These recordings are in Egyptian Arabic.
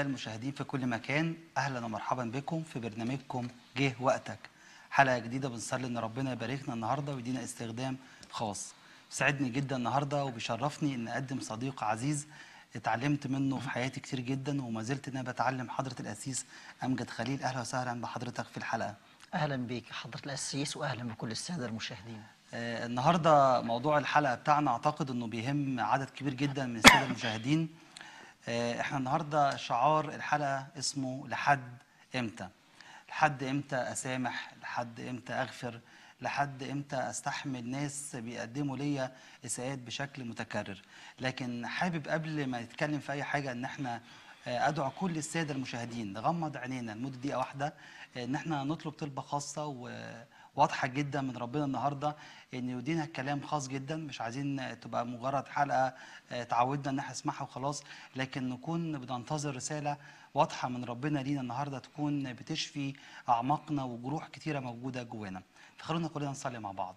أعزائي المشاهدين في كل مكان أهلا ومرحبا بكم في برنامجكم جه وقتك حلقة جديدة بنصلي إن ربنا يباركنا النهاردة ويدينا استخدام خاص سعدني جدا النهاردة وبيشرفني إن أقدم صديق عزيز اتعلمت منه في حياتي كتير جدا وما زلت إن أنا بتعلم حضرة الأسيس أمجد خليل أهلا وسهلا بحضرتك في الحلقة اهلا بيك حضره القسيس واهلا بكل الساده المشاهدين آه، النهارده موضوع الحلقه بتاعنا اعتقد انه بيهم عدد كبير جدا من الساده المشاهدين آه، احنا النهارده شعار الحلقه اسمه لحد امتى لحد امتى اسامح لحد امتى اغفر لحد امتى استحمل ناس بيقدموا ليا اساءات بشكل متكرر لكن حابب قبل ما نتكلم في اي حاجه ان احنا آه، ادعو كل الساده المشاهدين نغمض عينينا لمده دقيقه واحده آه، ان احنا نطلب طلبه خاصه وواضحه جدا من ربنا النهارده ان يدينا كلام خاص جدا مش عايزين تبقى مجرد حلقه آه، تعودنا ان احنا نسمعها وخلاص لكن نكون بننتظر رساله واضحه من ربنا لينا النهارده تكون بتشفي اعماقنا وجروح كتيره موجوده جوانا فخلونا كلنا نصلي مع بعض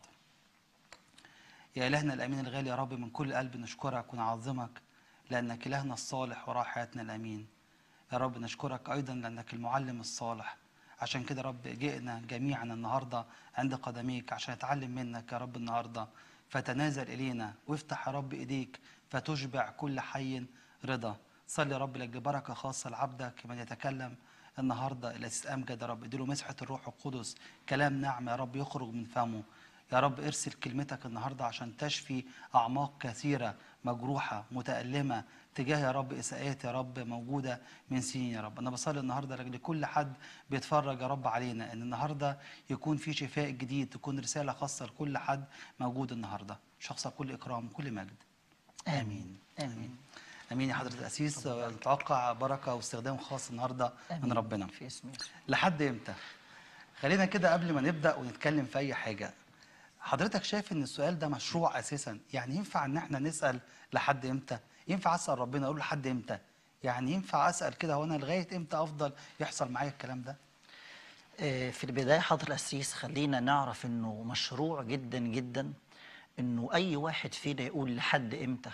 يا إلهنا الأمين الغالي يا رب من كل قلب نشكرك ونعظمك لأنك إلهنا الصالح وراء حياتنا الأمين يا رب نشكرك أيضا لأنك المعلم الصالح عشان كده يا رب جئنا جميعا النهاردة عند قدميك عشان نتعلم منك يا رب النهاردة فتنازل إلينا وافتح يا رب إيديك فتشبع كل حي رضا صلي يا رب لأجل بركة خاصة لعبدك من يتكلم النهارده الأسيس أمجد يا رب اديله مسحة الروح القدس كلام نعم يا رب يخرج من فمه يا رب ارسل كلمتك النهارده عشان تشفي اعماق كثيره مجروحه متالمه تجاه يا رب اساءات يا رب موجوده من سنين يا رب انا بصلي النهارده لاجل كل حد بيتفرج يا رب علينا ان النهارده يكون في شفاء جديد تكون رساله خاصه لكل حد موجود النهارده شخصك كل اكرام كل مجد امين امين امين يا حضره الاسيس نتوقع بركه واستخدام خاص النهارده من آمين. ربنا في اسم يسوع لحد امتى؟ خلينا كده قبل ما نبدا ونتكلم في اي حاجه حضرتك شايف ان السؤال ده مشروع اساسا يعني ينفع ان احنا نسال لحد امتى؟ ينفع اسال ربنا اقول لحد امتى؟ يعني ينفع اسال كده وانا لغايه امتى افضل يحصل معايا الكلام ده؟ آه، في البدايه حضره القسيس خلينا نعرف انه مشروع جدا جدا انه اي واحد فينا يقول لحد امتى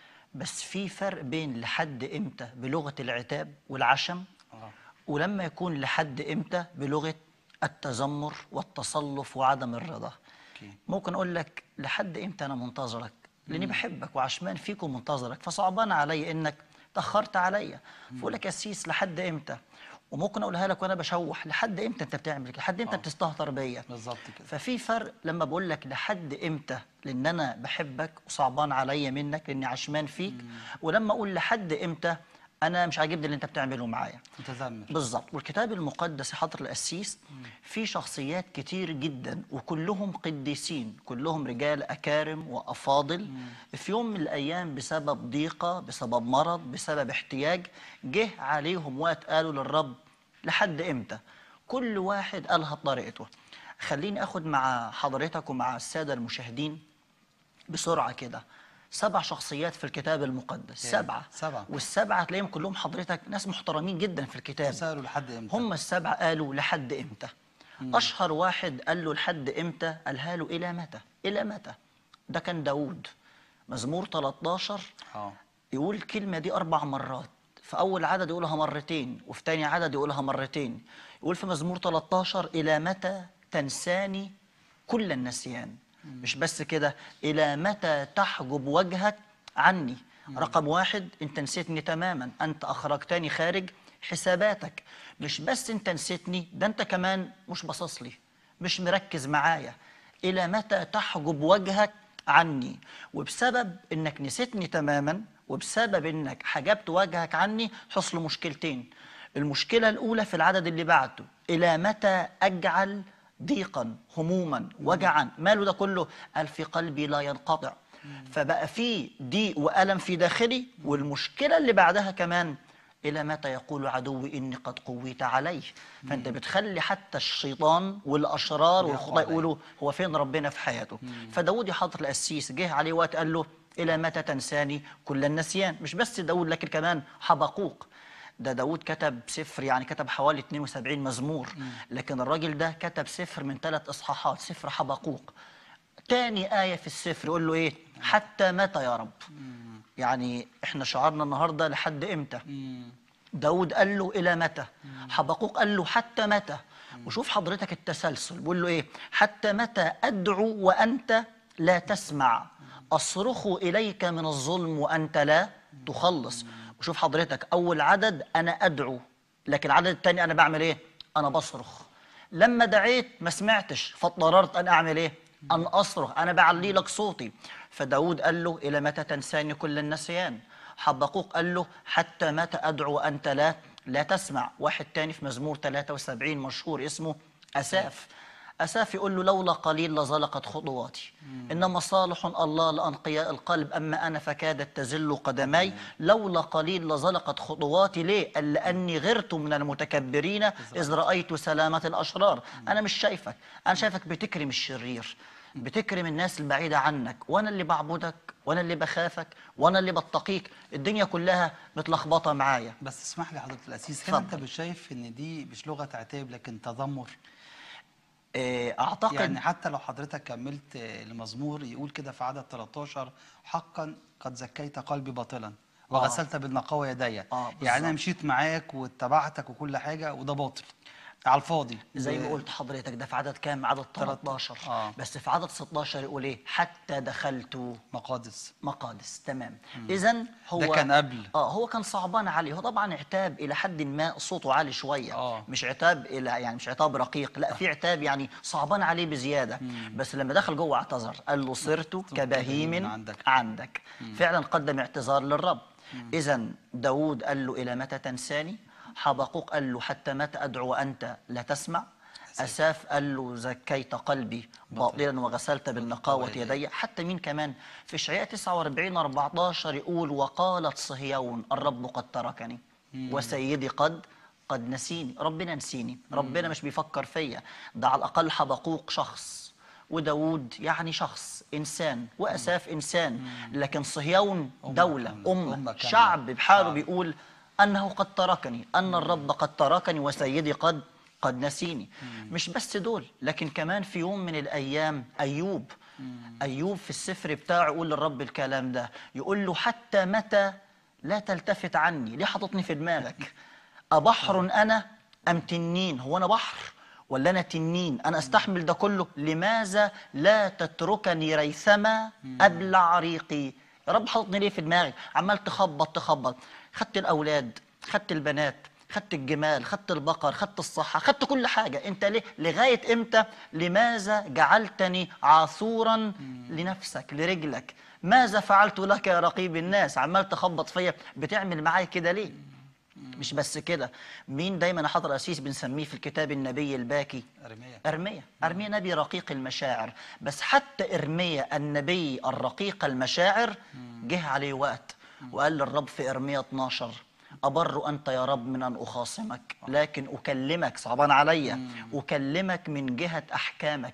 بس في فرق بين لحد امتى بلغه العتاب والعشم اه ولما يكون لحد امتى بلغه التذمر والتصلف وعدم الرضا اوكي ممكن اقول لك لحد امتى انا منتظرك لاني بحبك وعشمان فيك ومنتظرك فصعبان علي انك تاخرت عليا فاقول لك يا سيس لحد امتى وممكن اقولها لك وانا بشوح لحد امتى انت بتعمل كده لحد امتى آه. بتستهتر بيا بالظبط كده ففي فرق لما بقول لك لحد امتى لان انا بحبك وصعبان عليا منك لاني عشمان فيك ولما اقول لحد امتى انا مش عاجبني اللي انت بتعمله معايا متذمر بالظبط والكتاب المقدس حضر القسيس في شخصيات كتير جدا وكلهم قديسين كلهم رجال أكارم وأفاضل في يوم من الأيام بسبب ضيقة بسبب مرض بسبب احتياج جه عليهم وقت قالوا للرب لحد إمتى كل واحد قالها بطريقته خليني أخد مع حضرتك ومع السادة المشاهدين بسرعة كده سبع شخصيات في الكتاب المقدس يا سبعة سبعة. والسبعة تلاقيهم كلهم حضرتك ناس محترمين جدا في الكتاب سالوا لحد امتى؟ هم السبعة قالوا لحد امتى أشهر واحد قال له لحد امتى قالها له إلى متى إلى متى ده كان داود مزمور 13 اه يقول الكلمة دي أربع مرات في أول عدد يقولها مرتين وفي تاني عدد يقولها مرتين يقول في مزمور 13 إلى متى تنساني كل النسيان مش بس كده إلى متى تحجب وجهك عني رقم واحد أنت نسيتني تماما أنت أخرجتني خارج حساباتك مش بس أنت نسيتني ده أنت كمان مش باصص لي مش مركز معايا إلى متى تحجب وجهك عني وبسبب انك نسيتني تماما وبسبب انك حجبت وجهك عني حصلوا مشكلتين المشكلة الأولى في العدد اللي بعده إلى متى أجعل ضيقا هموما وجعا ماله ده كله قال في قلبي لا ينقطع فبقى في ضيق وألم في داخلي والمشكلة اللي بعدها كمان إلى متى يقول عدوي إني قد قويت عليه فأنت بتخلي حتى الشيطان والأشرار يقوى والخطاة عليه. يقولوا هو فين ربنا في حياته فداود يحضر القسيس جه عليه وقت قال له إلى متى تنساني كل النسيان مش بس داود لكن كمان حبقوق ده داود كتب سفر يعني كتب حوالي 72 مزمور لكن الراجل ده كتب سفر من ثلاث إصحاحات سفر حبقوق تاني آية في السفر يقول له إيه حتى متى يا رب يعني إحنا شعارنا النهاردة لحد إمتى مم. داود قال له إلى متى حبقوق قال له حتى متى وشوف حضرتك التسلسل بيقول له إيه حتى متى أدعو وأنت لا تسمع أصرخ إليك من الظلم وأنت لا تخلص وشوف حضرتك أول عدد أنا أدعو لكن العدد الثاني أنا بعمل إيه أنا بصرخ لما دعيت ما سمعتش فاضطررت أن أعمل إيه أن أصرخ أنا بعلي لك صوتي فداود قال له إلى متى تنساني كل النسيان حبقوق قال له حتى متى أدعو وأنت لا لا تسمع واحد تاني في مزمور 73 مشهور اسمه أساف أساف يقول له لولا قليل لزلقت خطواتي إنما صالح الله لأنقياء القلب أما أنا فكادت تزل قدمي لولا قليل لزلقت خطواتي ليه؟ قال لأني غرت من المتكبرين إذ رأيت سلامة الأشرار أنا مش شايفك أنا شايفك بتكرم الشرير بتكرم الناس البعيدة عنك وأنا اللي بعبدك وأنا اللي بخافك وأنا اللي بتقيك الدنيا كلها متلخبطة معايا بس اسمح لي حضرتك الاسيس هنا انت اتفضل. مش شايف ان دي مش لغه عتاب لكن تذمر إيه، أعتقد يعني حتى لو حضرتك كملت المزمور يقول كده في عدد 13 حقا قد زكيت قلبي باطلا وغسلت بالنقاوة يدي آه، يعني بالظبط. انا مشيت معاك واتبعتك وكل حاجه وده باطل على الفاضي زي ب- ما قلت حضرتك ده في عدد كام عدد 13 آه. بس في عدد 16 يقول ايه حتى دخلت مقادس مقادس تمام اذا هو ده كان قبل. اه هو كان صعبان عليه هو طبعا عتاب الى حد ما صوته عالي شويه آه. مش عتاب الى يعني مش عتاب رقيق لا في عتاب يعني صعبان عليه بزياده بس لما دخل جوه اعتذر قال له صرت كبهيم عندك. عندك فعلا قدم اعتذار للرب اذا داود قال له الى متى تنساني حبقوق قال له حتى متى ادعو وانت لا تسمع اساف قال له زكيت قلبي باطلا وغسلت بالنقاوه يدي حتى مين كمان في اشعياء 49 14 يقول وقالت صهيون الرب قد تركني وسيدي قد قد نسيني ربنا نسيني ربنا مش بيفكر فيا ده على الاقل حبقوق شخص وداود يعني شخص إنسان وأساف إنسان لكن صهيون دولة كاملة، أمة أمة كاملة. شعب بحاله شعب. بيقول أنه قد تركني أن الرب قد تركني وسيدي قد قد نسيني مش بس دول لكن كمان في يوم من الأيام أيوب أيوب في السفر بتاعه يقول للرب الكلام ده يقول له حتى متى لا تلتفت عني ليه حاططني في دماغك أبحر أنا أم تنين هو أنا بحر ولا أنا تنين أنا أستحمل ده كله لماذا لا تتركني ريثما أبلع ريقي يا رب حاططني ليه في دماغي عمال تخبط تخبط خدت الأولاد خدت البنات خدت الجمال خدت البقر خدت الصحة خدت كل حاجة انت ليه لغاية امتى لماذا جعلتني عاثورا لنفسك لرجلك ماذا فعلت لك يا رقيب الناس عمال تخبط فيا بتعمل معايا كده ليه مش بس كده مين دايما حضر أسيس بنسميه في الكتاب النبي الباكي ارميا أرميا أرميا نبي رقيق المشاعر بس حتى إرميا النبي الرقيق المشاعر جه عليه وقت وقال للرب في إرميا 12 أبر أنت يا رب من أن أخاصمك لكن أكلمك صعبان عليا أكلمك من جهة أحكامك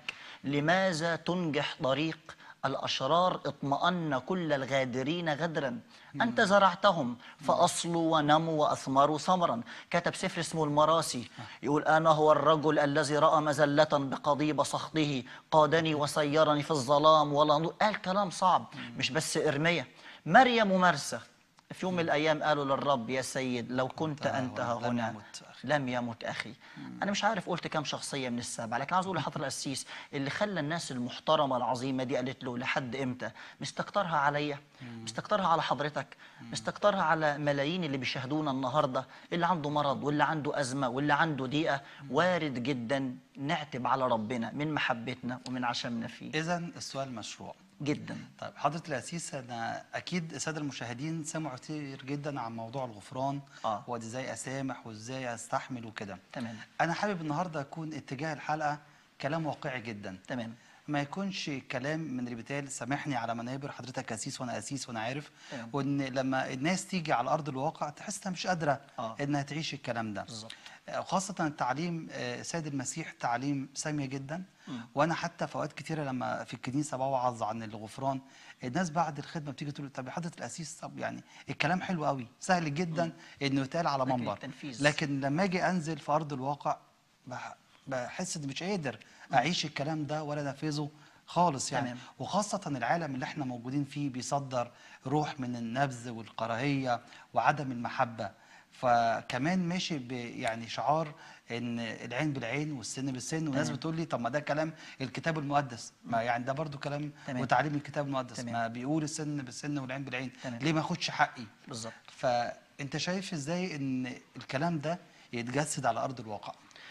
لماذا تنجح طريق الأشرار اطمأن كل الغادرين غدرا أنت زرعتهم فأصلوا ونموا وأثمروا ثمرا كتب سفر اسمه المراسي يقول أنا هو الرجل الذي رأى مزلة بقضيب سخطه قادني وسيرني في الظلام ولا نور قال كلام صعب مش بس إرميا مريم ومرسى في يوم من الأيام قالوا للرب يا سيد لو كنت أنت ها لم هنا يمت أخي. لم يمت اخي انا مش عارف قلت كام شخصيه من السبعه لكن عاوز اقول لحضره القسيس اللي خلى الناس المحترمه العظيمه دي قالت له لحد امتى مستكترها عليا مستكترها على حضرتك مستكترها على ملايين اللي بيشاهدونا النهارده اللي عنده مرض واللي عنده ازمه واللي عنده ضيقه وارد جدا نعتب على ربنا من محبتنا ومن عشمنا فيه اذا السؤال مشروع جدا طيب حضرة الأسيس أنا أكيد السادة المشاهدين سمعوا كتير جدا عن موضوع الغفران آه. وادي ازاي أسامح وازاي أستحمل وكده تمام أنا حابب النهاردة يكون اتجاه الحلقة كلام واقعي جدا تمام ما يكونش كلام من اللي بيتقال سامحني على منابر حضرتك أسيس وأنا أسيس وأنا عارف تمام. وإن لما الناس تيجي على أرض الواقع تحس إنها مش قادرة آه. إنها تعيش الكلام ده بالظبط. آه، خاصة التعليم آه، سيد المسيح تعليم سامية جدا وأنا حتى في أوقات كتيرة لما في الكنيسة بوعظ عن الغفران الناس بعد الخدمة بتيجي تقول طب يا حضرة الأسيس طب يعني الكلام حلو قوي سهل جدا إنه يتقال على لكن منبر التنفيذ. لكن لما أجي أنزل في أرض الواقع بح- بحس إني مش قادر أعيش الكلام ده ولا أنفذه خالص يعني تمام. وخاصة العالم اللي احنا موجودين فيه بيصدر روح من النبذ والكراهية وعدم المحبة فكمان ماشي ب يعني شعار ان العين بالعين والسن بالسن وناس تمام. بتقول لي طب ما ده كلام الكتاب المقدس ما يعني ده برضو كلام تمام. وتعليم الكتاب المقدس تمام. ما بيقول السن بالسن والعين بالعين تمام. ليه ما اخدش حقي بالظبط فانت شايف ازاي ان الكلام ده يتجسد على ارض الواقع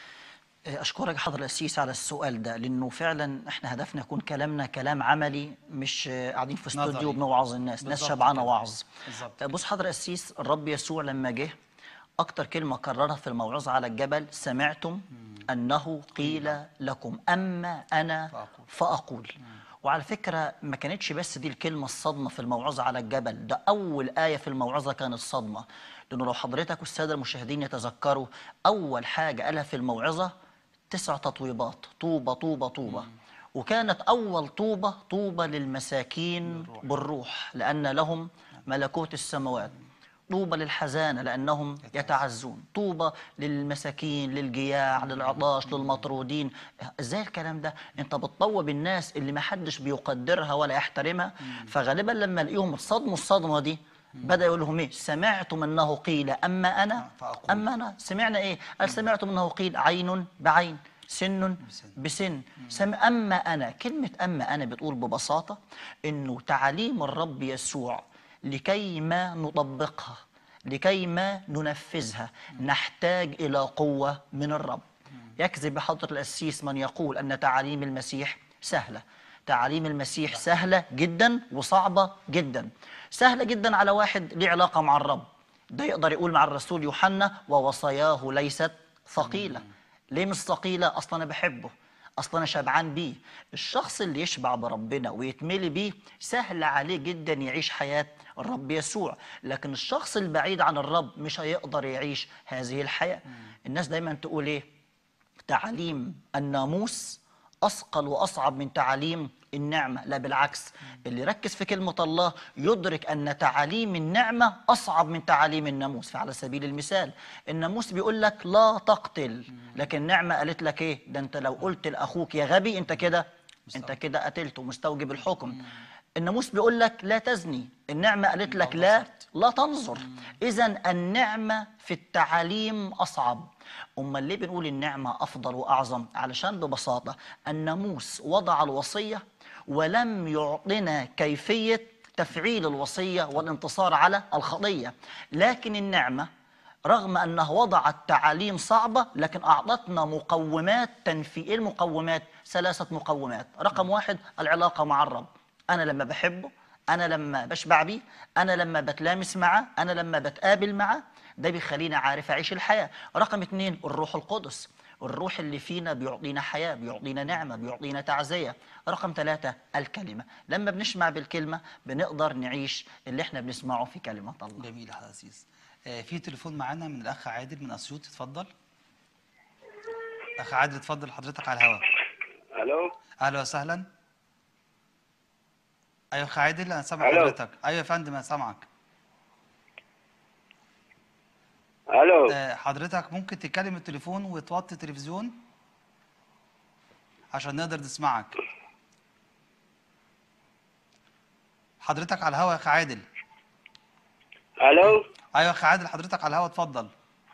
أشكرك حضر الأسيس على السؤال ده لأنه فعلا إحنا هدفنا يكون كلامنا كلام عملي مش آه، قاعدين في نظري. استوديو بنوعظ الناس ناس بالظبط شبعانة كده. وعظ بالظبط بص حضر الأسيس الرب يسوع لما جه أكتر كلمة كررها في الموعظة على الجبل سمعتم أنه قيل لكم أما أنا فأقول. فأقول وعلى فكرة ما كانتش بس دي الكلمة الصدمة في الموعظة على الجبل ده أول آية في الموعظة كانت صدمة لأنه لو حضرتك والسادة المشاهدين يتذكروا أول حاجة قالها في الموعظة تسع تطويبات طوبة طوبة طوبة وكانت أول طوبة طوبة للمساكين بالروح. بالروح لأن لهم ملكوت السماوات طوبى للحزانة لأنهم يتعزون طوبى للمساكين للجياع للعطاش للمطرودين ازاي الكلام ده انت بتطوب الناس اللي ما حدش بيقدرها ولا يحترمها فغالبا لما الاقيهم اتصدموا الصدمة دي بدأ يقول لهم ايه سمعتم انه قيل اما انا فأقول. اما انا سمعنا ايه قال سمعتم انه قيل عين بعين سن بسن. بسن سم أما أنا كلمة أما أنا بتقول ببساطة إنه تعاليم الرب يسوع لكي ما نطبقها لكي ما ننفذها نحتاج إلى قوة من الرب يكذب بحضرة القسيس من يقول أن تعاليم المسيح سهلة تعاليم المسيح سهلة جدا وصعبة جدا سهلة جدا على واحد ليه علاقة مع الرب ده يقدر يقول مع الرسول يوحنا ووصاياه ليست ثقيلة ليه مش ثقيلة؟ أصلا أنا بحبه أصلا أنا شبعان بيه الشخص اللي يشبع بربنا ويتملي بيه سهل عليه جدا يعيش حياة الرب يسوع لكن الشخص البعيد عن الرب مش هيقدر يعيش هذه الحياة الناس دايما تقول إيه تعاليم الناموس أثقل وأصعب من تعاليم النعمة لا بالعكس اللي يركز في كلمة الله يدرك أن تعاليم النعمة أصعب من تعاليم الناموس فعلى سبيل المثال الناموس بيقول لك لا تقتل لكن النعمة قالت لك إيه ده أنت لو قلت لأخوك يا غبي أنت كده أنت كده قتلته مستوجب الحكم الناموس بيقول لك لا تزني النعمة قالت لك لا لا تنظر إذا النعمة في التعاليم أصعب أمال ليه بنقول النعمة أفضل وأعظم علشان ببساطة الناموس وضع الوصية ولم يعطنا كيفية تفعيل الوصية والانتصار على الخطية لكن النعمة رغم أنه وضع التعاليم صعبة لكن أعطتنا مقومات تنفيذ إيه المقومات ثلاثة مقومات رقم واحد العلاقة مع الرب أنا لما بحبه أنا لما بشبع بيه أنا لما بتلامس معاه أنا لما بتقابل معاه ده بيخليني عارف أعيش الحياة رقم اتنين الروح القدس الروح اللي فينا بيعطينا حياة بيعطينا نعمة بيعطينا تعزية رقم ثلاثة الكلمة لما بنسمع بالكلمة بنقدر نعيش اللي احنا بنسمعه في كلمة الله جميل يا حضرتك عزيز آه، في تليفون معانا من الاخ عادل من اسيوط اتفضل اخ عادل اتفضل حضرتك على الهواء الو اهلا وسهلا ايوه اخ عادل انا سامع ألو. حضرتك ايوه يا فندم انا سامعك الو آه، حضرتك ممكن تكلم التليفون وتوطي التلفزيون عشان نقدر نسمعك حضرتك على الهوا يا اخ عادل الو ايوه يا اخ عادل حضرتك على الهوا اتفضل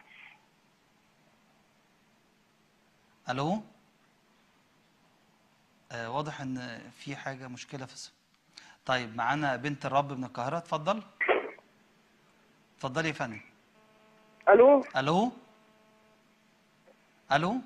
الو آه واضح ان في حاجه مشكله في الس- طيب معانا بنت الرب من القاهره اتفضل اتفضلي يا فندم الو الو الو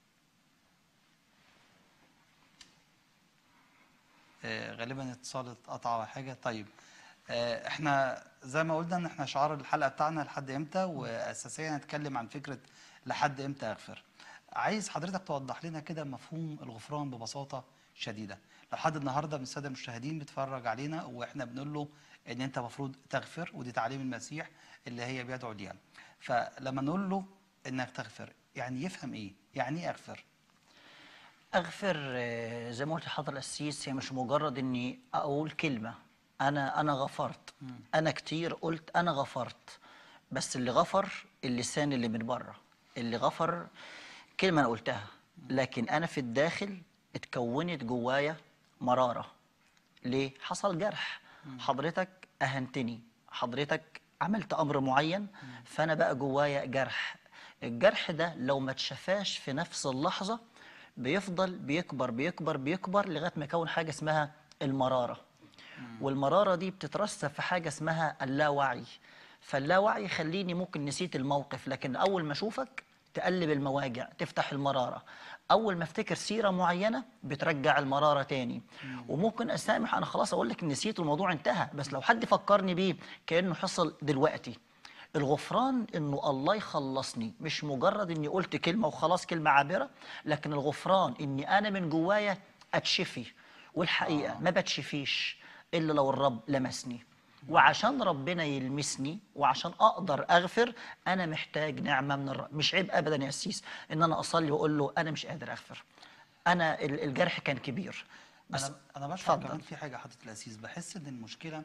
آه، غالبا اتصال اتقطع او حاجه طيب آه، احنا زي ما قلنا ان احنا شعار الحلقه بتاعنا لحد امتى واساسيا هنتكلم عن فكره لحد امتى اغفر عايز حضرتك توضح لنا كده مفهوم الغفران ببساطه شديده لو حد النهارده من الساده المشاهدين بيتفرج علينا واحنا بنقول له ان انت المفروض تغفر ودي تعليم المسيح اللي هي بيدعو ليها فلما نقول له انك تغفر يعني يفهم ايه يعني ايه اغفر اغفر آه، زي ما قلت لحضرتك القسيس هي مش مجرد اني اقول كلمه انا انا غفرت انا كتير قلت انا غفرت بس اللي غفر اللسان اللي من بره اللي غفر كلمه انا قلتها لكن انا في الداخل اتكونت جوايا مراره ليه حصل جرح حضرتك اهنتني حضرتك عملت امر معين فانا بقى جوايا جرح الجرح ده لو ما اتشفاش في نفس اللحظه بيفضل بيكبر بيكبر بيكبر لغايه ما يكون حاجه اسمها المراره والمراره دي بتترسب في حاجه اسمها اللاوعي فاللاوعي يخليني ممكن نسيت الموقف لكن اول ما اشوفك تقلب المواجع تفتح المراره اول ما افتكر سيره معينه بترجع المراره تاني وممكن اسامح انا خلاص اقول لك نسيت الموضوع انتهى بس لو حد فكرني بيه كانه حصل دلوقتي الغفران انه الله يخلصني مش مجرد اني قلت كلمه وخلاص كلمه عابره لكن الغفران اني انا من جوايا اتشفي والحقيقه آه. ما بتشفيش الا لو الرب لمسني وعشان ربنا يلمسني وعشان اقدر اغفر انا محتاج نعمه من الرب مش عيب ابدا يا سيس ان انا اصلي واقول له انا مش قادر اغفر انا ال- الجرح كان كبير بس انا انا بشعر اتفضل. كمان في حاجه حضره الاسيس بحس ان المشكله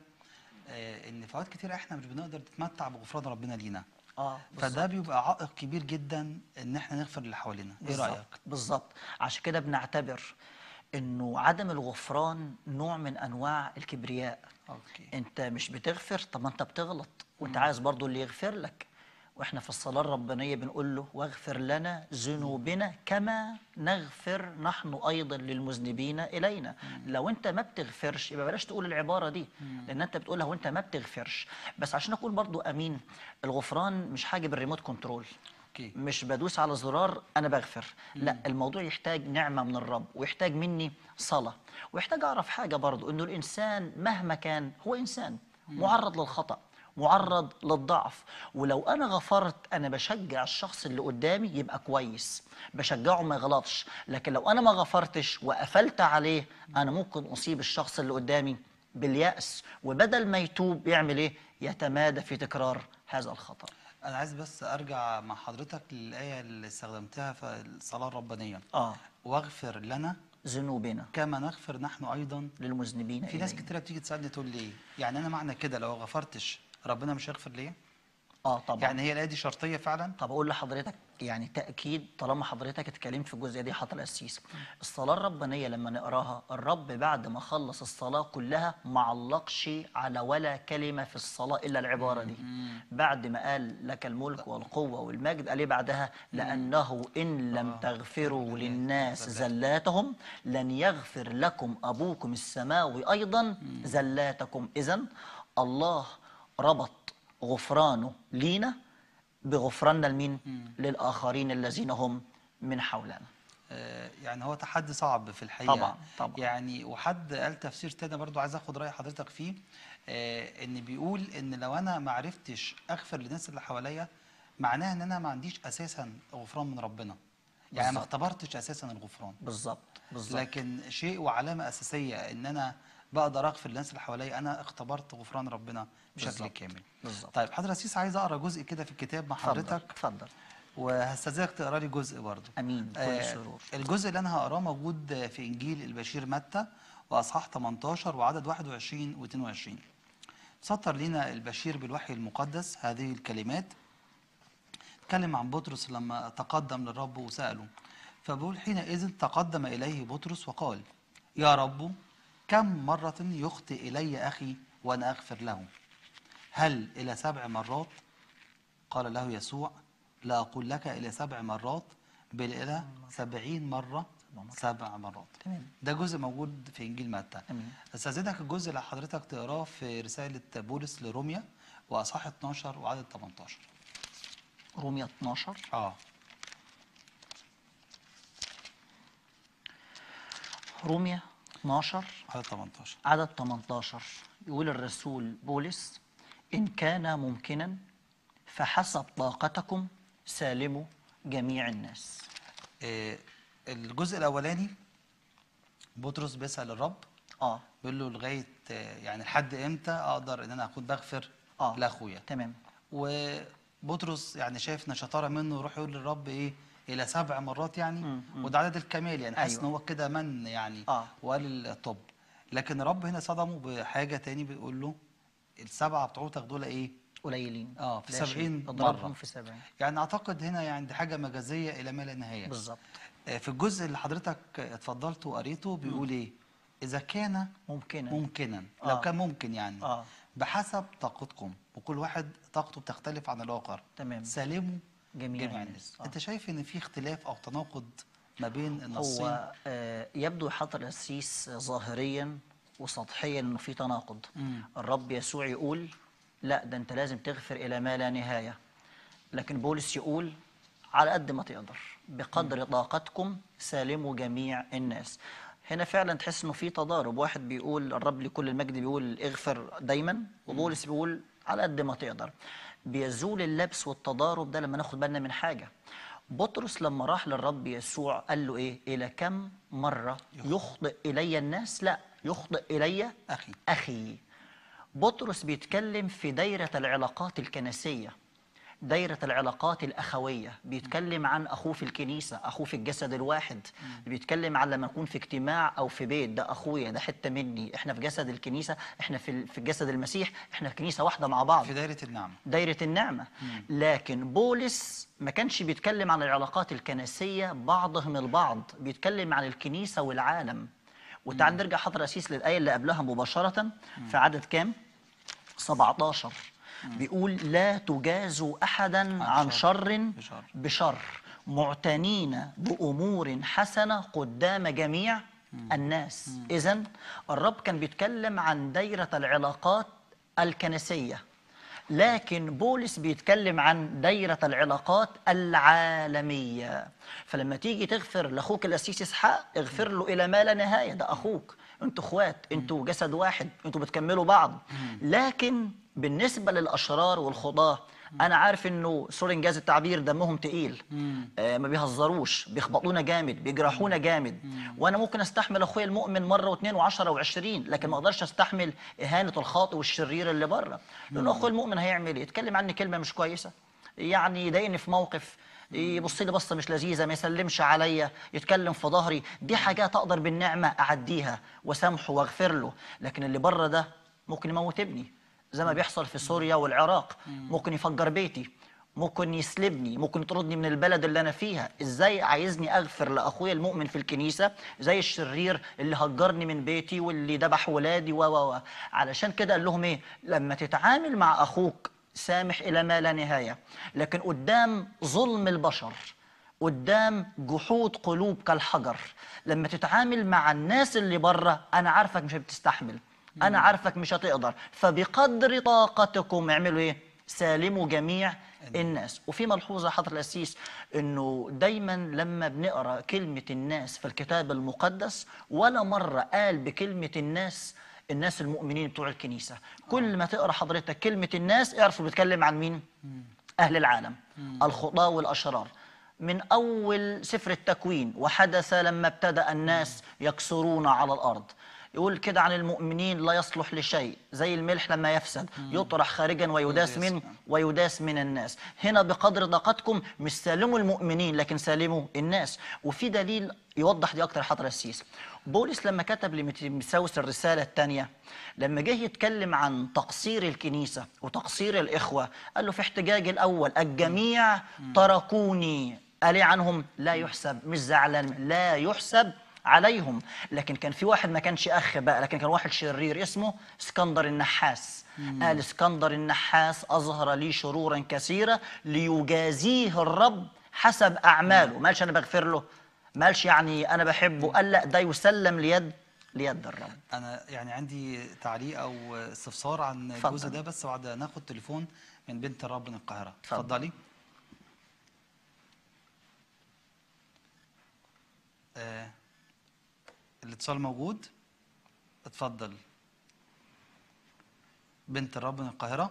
آه، ان في اوقات كتير احنا مش بنقدر نتمتع بغفران ربنا لينا اه فده بيبقى عائق كبير جدا ان احنا نغفر اللي حوالينا ايه بالظبط، رايك بالظبط عشان كده بنعتبر انه عدم الغفران نوع من انواع الكبرياء اوكي انت مش بتغفر طب ما انت بتغلط وانت عايز برضو اللي يغفر لك واحنا في الصلاه الربانيه بنقول له واغفر لنا ذنوبنا كما نغفر نحن ايضا للمذنبين الينا لو انت ما بتغفرش يبقى بلاش تقول العباره دي لان انت بتقولها وانت ما بتغفرش بس عشان اكون برضو امين الغفران مش حاجه بالريموت كنترول اوكي مش بدوس على زرار انا بغفر لا الموضوع يحتاج نعمه من الرب ويحتاج مني صلاه ويحتاج اعرف حاجه برضو انه الانسان مهما كان هو انسان معرض للخطا معرض للضعف ولو انا غفرت انا بشجع الشخص اللي قدامي يبقى كويس بشجعه ما يغلطش لكن لو انا ما غفرتش وقفلت عليه انا ممكن اصيب الشخص اللي قدامي باليأس وبدل ما يتوب يعمل ايه يتمادى في تكرار هذا الخطأ انا عايز بس ارجع مع حضرتك للايه اللي استخدمتها في الصلاه الربانيه اه واغفر لنا ذنوبنا كما نغفر نحن ايضا للمذنبين في ناس إلينا. كتيره بتيجي تسالني تقول لي ايه يعني انا معنى كده لو غفرتش ربنا مش هيغفر ليا اه طبعا يعني هي الايه دي شرطيه فعلا طب اقول لحضرتك يعني تاكيد طالما حضرتك اتكلمت في الجزئيه دي حضرتك القسيس الصلاه الربانيه لما نقراها الرب بعد ما خلص الصلاه كلها ما علقش على ولا كلمه في الصلاه الا العباره دي بعد ما قال لك الملك والقوه والمجد قال ايه بعدها لانه ان لم تغفروا للناس زلاتهم لن يغفر لكم ابوكم السماوي ايضا زلاتكم اذا الله ربط غفرانه لينا بغفراننا لمين؟ للآخرين الذين هم من حولنا آه، يعني هو تحدي صعب في الحقيقه طبعاً، طبعاً. يعني وحد قال تفسير تاني برضو عايز اخد راي حضرتك فيه آه، ان بيقول ان لو انا ما عرفتش اغفر للناس اللي حواليا معناها ان انا ما عنديش اساسا غفران من ربنا يعني ما بالظبط. اختبرتش اساسا الغفران بالظبط بالظبط لكن شيء وعلامه اساسيه ان انا بقدر اغفر للناس اللي حواليا انا اختبرت غفران ربنا بشكل بالظبط. كامل بالظبط. طيب حضرتك سيس عايز اقرا جزء كده في الكتاب مع اتفضل حضرتك اتفضل وهستاذنك تقرا لي جزء برضه امين كل آه، سرور الجزء اللي انا هقراه موجود في انجيل البشير متى واصحاح 18 وعدد 21 و 22 سطر لنا البشير بالوحي المقدس هذه الكلمات اتكلم عن بطرس لما تقدم للرب وسأله فبقول حينئذ تقدم إليه بطرس وقال يا رب كم مرة يخطئ إلي أخي وأنا أغفر له هل إلى سبع مرات قال له يسوع لا أقول لك إلى سبع مرات بل إلى سبعين مرة سبع مرات تمام. ده جزء موجود في إنجيل متى أمين. استاذنك الجزء اللي حضرتك تقراه في رسالة بولس لروميا وأصحاح 12 وعدد 18 رومية 12 اه رومية 12 عدد 18 عدد 18 يقول الرسول بولس إن كان ممكنا فحسب طاقتكم سالموا جميع الناس آه الجزء الأولاني بطرس بيسأل الرب اه بيقول له لغاية آه، يعني لحد إمتى أقدر إن أنا أكون بغفر اه لأخويا تمام وبطرس يعني شايف إن شطارة منه يروح يقول للرب إيه إلى سبع مرات يعني مم، مم. وده عدد الكمال يعني حاسس أيوة. إن هو كده من يعني آه. وقال الطب لكن الرب هنا صدمه بحاجة تاني بيقول له السبعة بتوعتك دول إيه قليلين آه، في لا شيء. 70 اضربهم مرة. في 70 يعني اعتقد هنا يعني دي حاجه مجازيه الى ما لا نهايه بالظبط آه، في الجزء اللي حضرتك اتفضلت وقريته بيقول ايه اذا كان ممكنا ممكنا آه. لو كان ممكن يعني اه بحسب طاقتكم وكل واحد طاقته بتختلف عن الاخر تمام. سالموا جميع جميع الناس. الناس آه. انت شايف ان في اختلاف او تناقض ما بين النصين هو آه، يبدو حضر القسيس ظاهريا وسطحيا انه في تناقض الرب يسوع يقول لا ده انت لازم تغفر الى ما لا نهايه لكن بولس يقول على قد ما تقدر بقدر طاقتكم سالموا جميع الناس هنا فعلا تحس انه في تضارب واحد بيقول الرب لكل المجد بيقول اغفر دايما وبولس بيقول على قد ما تقدر بيزول اللبس والتضارب ده لما ناخد بالنا من حاجه بطرس لما راح للرب يسوع قال له ايه الى كم مره يخطئ الي الناس لا يخطئ الي أخي. اخي بطرس بيتكلم في دايره العلاقات الكنسيه دايرة العلاقات الأخوية بيتكلم عن أخوه في الكنيسة أخوه في الجسد الواحد بيتكلم عن لما نكون في اجتماع أو في بيت ده أخويا ده حتة مني إحنا في جسد الكنيسة إحنا في ال- في جسد المسيح إحنا في كنيسة واحدة مع بعض في دايره النعمه دايرة النعمة لكن بولس ما كانش بيتكلم عن العلاقات الكنسية بعضهم البعض بيتكلم عن الكنيسة والعالم وتعال نرجع حضر أسيس للآية اللي قبلها مباشرة في عدد كام؟ 17 بيقول لا تجازوا أحدا عن شر بشر. بشر معتنين بأمور حسنة قدام جميع الناس إذا الرب كان بيتكلم عن دايرة العلاقات الكنسية لكن بولس بيتكلم عن دايرة العلاقات العالمية فلما تيجي تغفر لأخوك الأسيس إسحاق اغفر له إلى ما لا نهاية ده أخوك انتوا اخوات انتوا جسد واحد انتوا بتكملوا بعض لكن بالنسبة للأشرار والخضاة أنا عارف إنه سوري إنجاز التعبير دمهم تقيل آه ما بيهزروش بيخبطونا جامد بيجرحونا جامد وأنا ممكن أستحمل أخويا المؤمن مرة واثنين وعشرة وعشرين لكن ما أقدرش أستحمل إهانة الخاطئ والشرير اللي بره لأن أخويا المؤمن هيعمل إيه؟ يتكلم عني كلمة مش كويسة يعني يضايقني في موقف يبص لي بصه مش لذيذه ما يسلمش عليا يتكلم في ظهري دي حاجات اقدر بالنعمه اعديها واسامحه واغفر له لكن اللي بره ده ممكن يموت ابني زي ما بيحصل في سوريا والعراق ممكن يفجر بيتي ممكن يسلبني ممكن يطردني من البلد اللي انا فيها ازاي عايزني اغفر لاخويا المؤمن في الكنيسه زي الشرير اللي هجرني من بيتي واللي ذبح ولادي و و و علشان كده قال لهم ايه لما تتعامل مع اخوك سامح الى ما لا نهايه لكن قدام ظلم البشر قدام جحود قلوب كالحجر لما تتعامل مع الناس اللي بره انا عارفك مش بتستحمل انا عارفك مش هتقدر فبقدر طاقتكم اعملوا ايه سالموا جميع الناس وفي ملحوظه حضر الاسيس انه دايما لما بنقرا كلمه الناس في الكتاب المقدس ولا مره قال بكلمه الناس الناس المؤمنين بتوع الكنيسه كل ما تقرا حضرتك كلمه الناس اعرفوا بيتكلم عن مين اهل العالم الخطاه والاشرار من اول سفر التكوين وحدث لما ابتدا الناس يكسرون على الارض يقول كده عن المؤمنين لا يصلح لشيء زي الملح لما يفسد يطرح خارجا ويداس ويداس، من نعم. ويداس من الناس هنا بقدر طاقتكم مش سالموا المؤمنين لكن سالموا الناس وفي دليل يوضح دي اكتر حضر السيس بولس لما كتب لمساوس الرسالة الثانية لما جه يتكلم عن تقصير الكنيسة وتقصير الإخوة قال له في احتجاج الأول الجميع تركوني قال إيه عنهم لا يحسب مش زعلان لا يحسب عليهم لكن كان في واحد ما كانش اخ بقى لكن كان واحد شرير اسمه اسكندر النحاس قال اسكندر النحاس اظهر لي شرورا كثيره ليجازيه الرب حسب اعماله ما قالش انا بغفر له ما قالش يعني انا بحبه قال لا ده يسلم ليد ليد الرب انا يعني عندي تعليق او استفسار عن اتفضل. الجزء ده بس بعد ناخد تليفون من بنت الرب من القاهره اتفضل. اتفضلي آه الاتصال موجود اتفضل بنت الرب من القاهره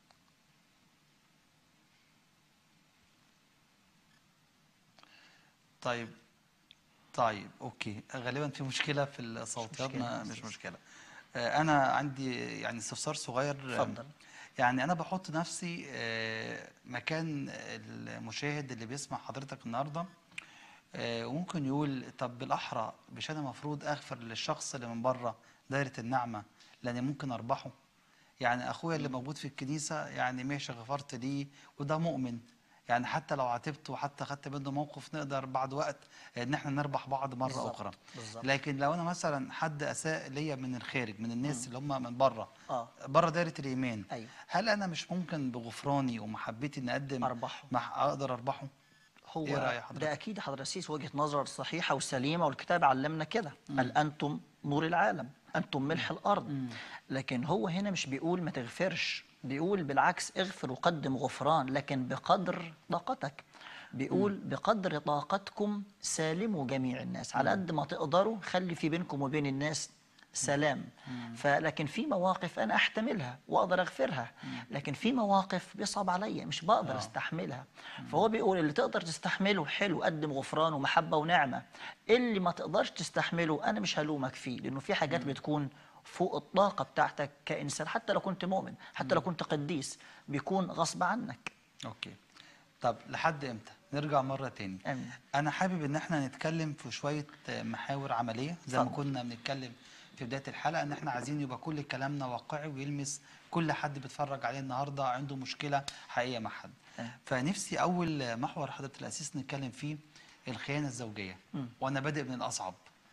طيب طيب اوكي غالبا في مشكله في الصوتيات مشكلة، ما مش مش مشكله آه، انا عندي يعني استفسار صغير آه، اتفضل. يعني انا بحط نفسي آه، مكان المشاهد اللي بيسمع حضرتك النهارده آه، وممكن يقول طب بالاحرى مش انا المفروض اغفر للشخص اللي من بره دايره النعمه لاني ممكن اربحه يعني اخويا اللي موجود في الكنيسه يعني ماشي غفرت ليه وده مؤمن يعني حتى لو عاتبته وحتى خدت منه موقف نقدر بعد وقت ان احنا نربح بعض مره بالظبط، اخرى بالظبط. لكن لو انا مثلا حد اساء ليا من الخارج من الناس اللي هم من بره آه. بره دايره الايمان أيوة. هل انا مش ممكن بغفراني ومحبتي اني اقدم أربحه. مح- اقدر اربحه هو إيه رأي حضرتك؟ ده اكيد حضرتك السيس وجهه نظر صحيحه وسليمه والكتاب علمنا كده قال انتم نور العالم انتم ملح الارض لكن هو هنا مش بيقول ما تغفرش بيقول بالعكس اغفر وقدم غفران لكن بقدر طاقتك بيقول بقدر طاقتكم سالموا جميع الناس على قد ما تقدروا خلي في بينكم وبين الناس سلام فلكن في مواقف انا احتملها واقدر اغفرها لكن في مواقف بيصعب عليا مش بقدر استحملها فهو بيقول اللي تقدر تستحمله حلو قدم غفران ومحبه ونعمه اللي ما تقدرش تستحمله انا مش هلومك فيه لانه في حاجات بتكون فوق الطاقه بتاعتك كانسان حتى لو كنت مؤمن حتى لو كنت قديس بيكون غصب عنك اوكي طب لحد امتى نرجع مره تاني آمين. انا حابب ان احنا نتكلم في شويه محاور عمليه زي ما اتفضل. كنا بنتكلم في بدايه الحلقه ان احنا عايزين يبقى كل كلامنا واقعي ويلمس كل حد بيتفرج عليه النهارده عنده مشكله حقيقيه مع حد آه. فنفسي اول محور حضره الاسيس نتكلم فيه الخيانه الزوجيه وانا بادئ من الاصعب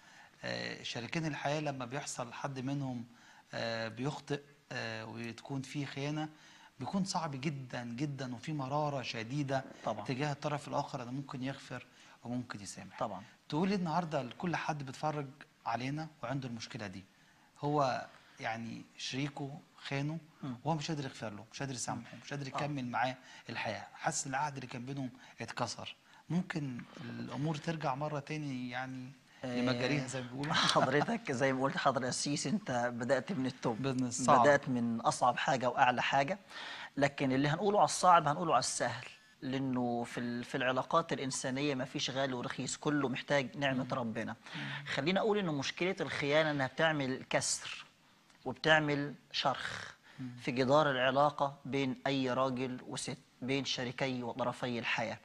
آه، شريكين الحياه لما بيحصل حد منهم آه، بيخطئ آه، وتكون في خيانه بيكون صعب جدا جدا وفي مراره شديده طبعا. تجاه الطرف الاخر انه ممكن يغفر وممكن يسامح طبعا. تقول إيه النهارده لكل حد بيتفرج علينا وعنده المشكله دي هو يعني شريكه خانه وهو مش قادر يغفر له مش قادر يسامحه مش قادر يكمل معاه الحياه حاسس ان العهد اللي كان بينهم اتكسر ممكن الامور ترجع مره تاني يعني لمجاريها زي ما بيقولوا حضرتك زي ما قلت حضرتك السيس انت بدات من التوب من الصعب. بدات من اصعب حاجه واعلى حاجه لكن اللي هنقوله على الصعب هنقوله على السهل لانه في ال- في العلاقات الانسانيه ما فيش غالي ورخيص كله محتاج نعمه ربنا خلينا اقول انه مشكله الخيانه انها بتعمل كسر وبتعمل شرخ في جدار العلاقه بين اي راجل وست بين شريكي وطرفي الحياه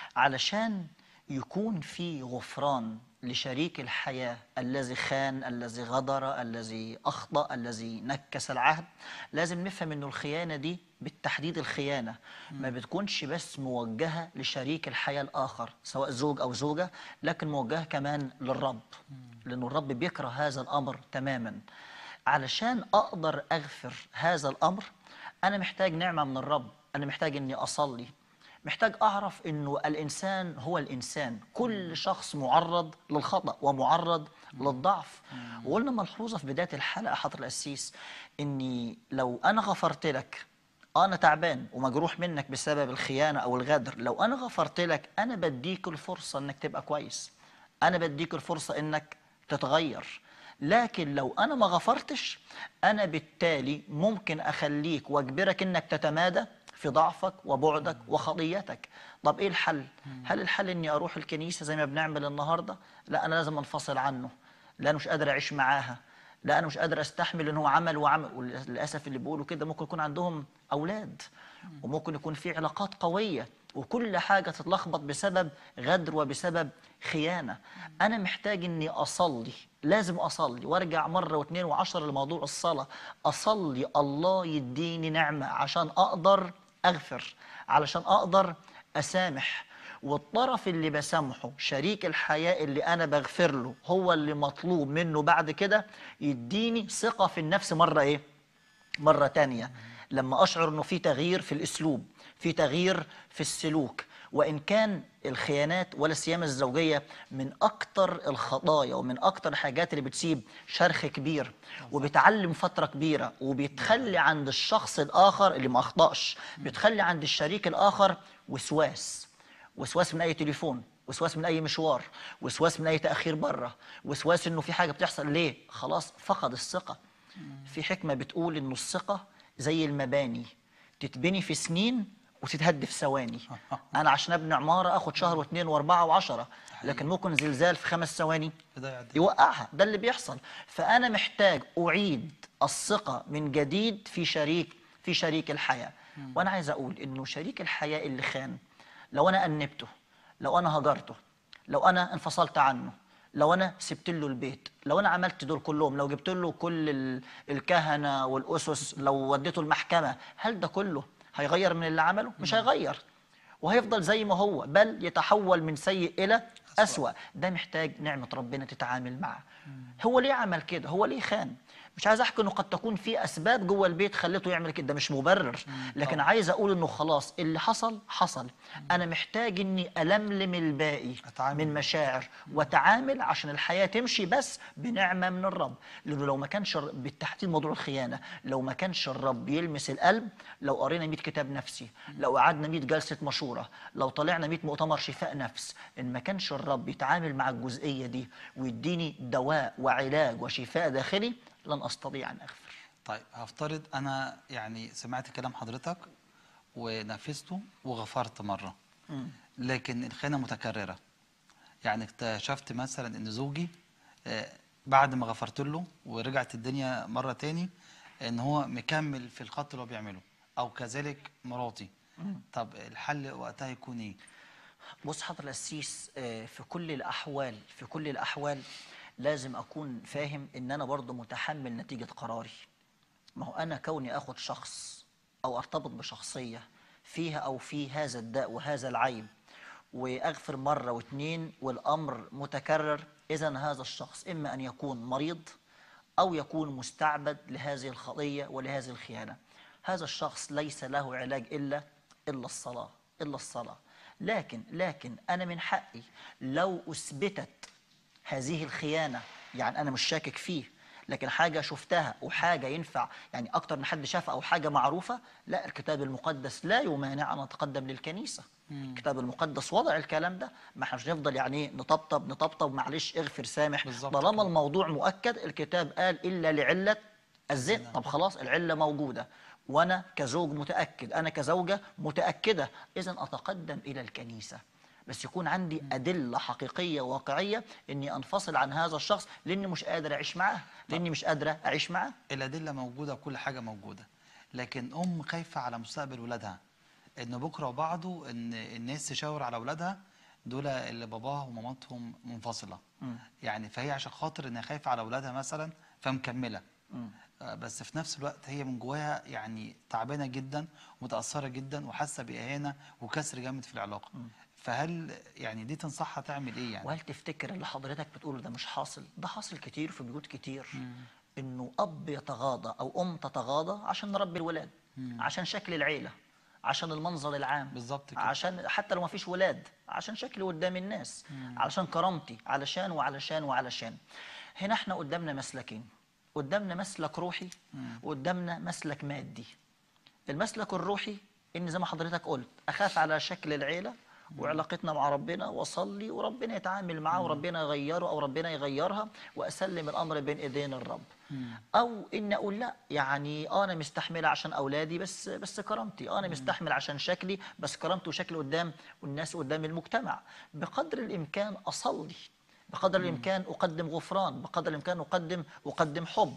علشان يكون في غفران لشريك الحياة الذي خان الذي غدر الذي أخطأ الذي نكس العهد لازم نفهم أنه الخيانة دي بالتحديد الخيانة ما بتكونش بس موجهة لشريك الحياة الآخر سواء زوج أو زوجة لكن موجهة كمان للرب لأنه الرب بيكره هذا الأمر تماما علشان أقدر أغفر هذا الأمر أنا محتاج نعمة من الرب أنا محتاج أني أصلي محتاج أعرف أنه الإنسان هو الإنسان كل شخص معرض للخطأ ومعرض للضعف وقلنا ملحوظة في بداية الحلقة حضر القسيس أني لو أنا غفرت لك أنا تعبان ومجروح منك بسبب الخيانة أو الغدر لو أنا غفرت لك أنا بديك الفرصة أنك تبقى كويس أنا بديك الفرصة أنك تتغير لكن لو أنا ما غفرتش أنا بالتالي ممكن أخليك وأجبرك أنك تتمادى في ضعفك وبعدك وخطيتك طب ايه الحل هل الحل اني اروح الكنيسه زي ما بنعمل النهارده لا انا لازم انفصل عنه لا انا مش قادر اعيش معاها لا انا مش قادر استحمل ان هو عمل وعمل وللاسف اللي بيقولوا كده ممكن يكون عندهم اولاد وممكن يكون في علاقات قويه وكل حاجه تتلخبط بسبب غدر وبسبب خيانه انا محتاج اني اصلي لازم اصلي وارجع مره واثنين وعشرة لموضوع الصلاه اصلي الله يديني نعمه عشان اقدر اغفر علشان اقدر اسامح والطرف اللي بسامحه شريك الحياة اللي أنا بغفر له هو اللي مطلوب منه بعد كده يديني ثقة في النفس مرة إيه؟ مرة تانية لما أشعر أنه في تغيير في الأسلوب في تغيير في السلوك وإن كان الخيانات ولا السيامة الزوجية من أكتر الخطايا ومن أكتر الحاجات اللي بتسيب شرخ كبير وبتعلم فترة كبيرة وبتخلي عند الشخص الآخر اللي ما أخطأش بتخلي عند الشريك الآخر وسواس وسواس من اي تليفون وسواس من اي مشوار وسواس من اي تاخير بره وسواس انه في حاجه بتحصل ليه خلاص فقد الثقه في حكمه بتقول انه الثقه زي المباني تتبني في سنين وتتهد في ثواني انا عشان ابني عماره اخد شهر واثنين واربعه وعشرة لكن ممكن زلزال في خمس ثواني يضيع الدنيا. يوقعها ده اللي بيحصل فانا محتاج اعيد الثقه من جديد في شريك في شريك الحياه وانا عايز اقول انه شريك الحياه اللي خان لو انا انبته لو انا هجرته لو انا انفصلت عنه لو انا سبت له البيت لو انا عملت دول كلهم لو جبت له كل ال- الكهنه والاسس لو وديته المحكمه هل ده كله هيغير من اللي عمله مش هيغير وهيفضل زي ما هو بل يتحول من سيء الى اسوا ده محتاج نعمه ربنا تتعامل معه هو ليه عمل كده هو ليه خان مش عايز احكي انه قد تكون في اسباب جوه البيت خلته يعمل كده ده مش مبرر لكن طبعا. عايز اقول انه خلاص اللي حصل حصل انا محتاج اني الملم الباقي أتعامل. من مشاعر وتعامل عشان الحياه تمشي بس بنعمه من الرب لانه لو ما كانش الر- بالتحديد موضوع الخيانه لو ما كانش الرب يلمس القلب لو قرينا 100 كتاب نفسي لو قعدنا 100 جلسه مشوره لو طلعنا 100 مؤتمر شفاء نفس ان ما كانش الرب يتعامل مع الجزئيه دي ويديني دواء وعلاج وشفاء داخلي لن استطيع ان اغفر طيب هفترض انا يعني سمعت كلام حضرتك ونفذته وغفرت مره لكن الخيانه متكرره يعني اكتشفت مثلا ان زوجي آه، بعد ما غفرت له ورجعت الدنيا مره تاني ان هو مكمل في الخط اللي هو بيعمله او كذلك مراتي طب الحل وقتها يكون ايه بص حضر القسيس آه، في كل الاحوال في كل الاحوال لازم اكون فاهم ان انا برضه متحمل نتيجه قراري ما هو انا كوني اخد شخص او ارتبط بشخصيه فيها او في هذا الداء وهذا العيب واغفر مره واتنين والامر متكرر اذا هذا الشخص اما ان يكون مريض او يكون مستعبد لهذه الخطيه ولهذه الخيانه هذا الشخص ليس له علاج الا الا الصلاه الا الصلاه لكن لكن انا من حقي لو اثبتت هذه الخيانه يعني انا مش شاكك فيه لكن حاجه شفتها وحاجه ينفع يعني اكتر من حد شافها او حاجه معروفه لا الكتاب المقدس لا يمانع ان اتقدم للكنيسه الكتاب المقدس وضع الكلام ده ما احنا مش هنفضل يعني ايه نطبطب نطبطب معلش اغفر سامح بالظبط طالما كده. الموضوع مؤكد الكتاب قال الا لعله الزنا طب خلاص العله موجوده وانا كزوج متاكد انا كزوجه متاكده اذا اتقدم الى الكنيسه بس يكون عندي ادله حقيقيه واقعيه اني انفصل عن هذا الشخص لاني مش قادر اعيش معاه لاني مش قادره اعيش معاه الادله موجوده وكل حاجه موجوده لكن ام خايفه على مستقبل ولادها ان بكره وبعده ان الناس تشاور على اولادها دول اللي باباها ومامتهم منفصله يعني فهي عشان خاطر انها خايفه على اولادها مثلا فمكمله آه، بس في نفس الوقت هي من جواها يعني تعبانه جدا ومتاثره جدا وحاسه باهانه وكسر جامد في العلاقه فهل يعني دي تنصحها تعمل ايه يعني وهل تفتكر اللي حضرتك بتقوله ده مش حاصل ده حاصل كتير في بيوت كتير انه اب يتغاضى او ام تتغاضى عشان نربي الولاد عشان شكل العيله عشان المنظر العام بالظبط كده. عشان حتى لو ما فيش ولاد عشان شكلي قدام الناس علشان كرامتي علشان وعلشان وعلشان هنا احنا قدامنا مسلكين قدامنا مسلك روحي وقدامنا مسلك مادي المسلك الروحي ان زي ما حضرتك قلت اخاف على شكل العيله وعلاقتنا مع ربنا واصلي وربنا يتعامل معاه وربنا يغيره او ربنا يغيرها واسلم الامر بين ايدين الرب او ان اقول لا يعني آه انا مستحمله عشان اولادي بس بس كرامتي آه انا مستحمل عشان شكلي بس كرامتي وشكلي قدام والناس قدام المجتمع بقدر الامكان اصلي بقدر الامكان اقدم غفران بقدر الامكان اقدم اقدم حب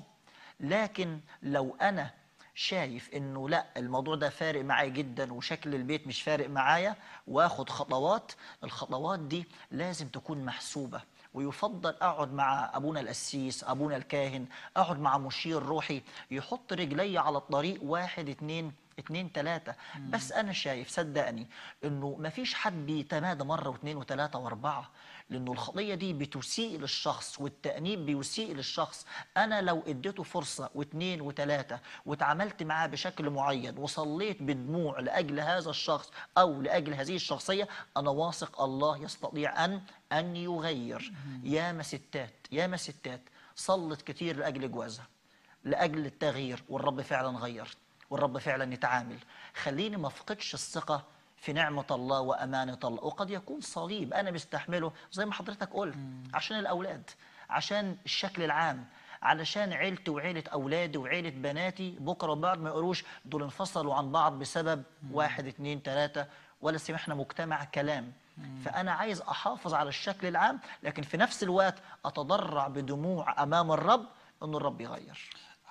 لكن لو انا شايف انه لا الموضوع ده فارق معايا جدا وشكل البيت مش فارق معايا واخد خطوات الخطوات دي لازم تكون محسوبه ويفضل اقعد مع ابونا القسيس ابونا الكاهن اقعد مع مشير روحي يحط رجلي على الطريق واحد اتنين اتنين تلاتة بس انا شايف صدقني انه مفيش حد بيتمادى مرة واتنين وتلاتة واربعة لانه الخطية دي بتسيء للشخص والتأنيب بيسيء للشخص انا لو اديته فرصة واتنين وتلاتة واتعاملت معاه بشكل معين وصليت بدموع لاجل هذا الشخص او لاجل هذه الشخصية انا واثق الله يستطيع ان ان يغير ياما ستات ياما ستات صلت كتير لاجل جوازها لاجل التغيير والرب فعلا غير والرب فعلا يتعامل خليني ما افقدش الثقه في نعمة الله وأمانة الله وقد يكون صليب أنا مستحمله زي ما حضرتك قلت عشان الأولاد عشان الشكل العام علشان عيلتي وعيلة أولادي وعيلة بناتي بكرة وبعد ما يقولوش دول انفصلوا عن بعض بسبب واحد اتنين تلاتة ولا سمحنا مجتمع كلام فأنا عايز أحافظ على الشكل العام لكن في نفس الوقت أتضرع بدموع أمام الرب أن الرب يغير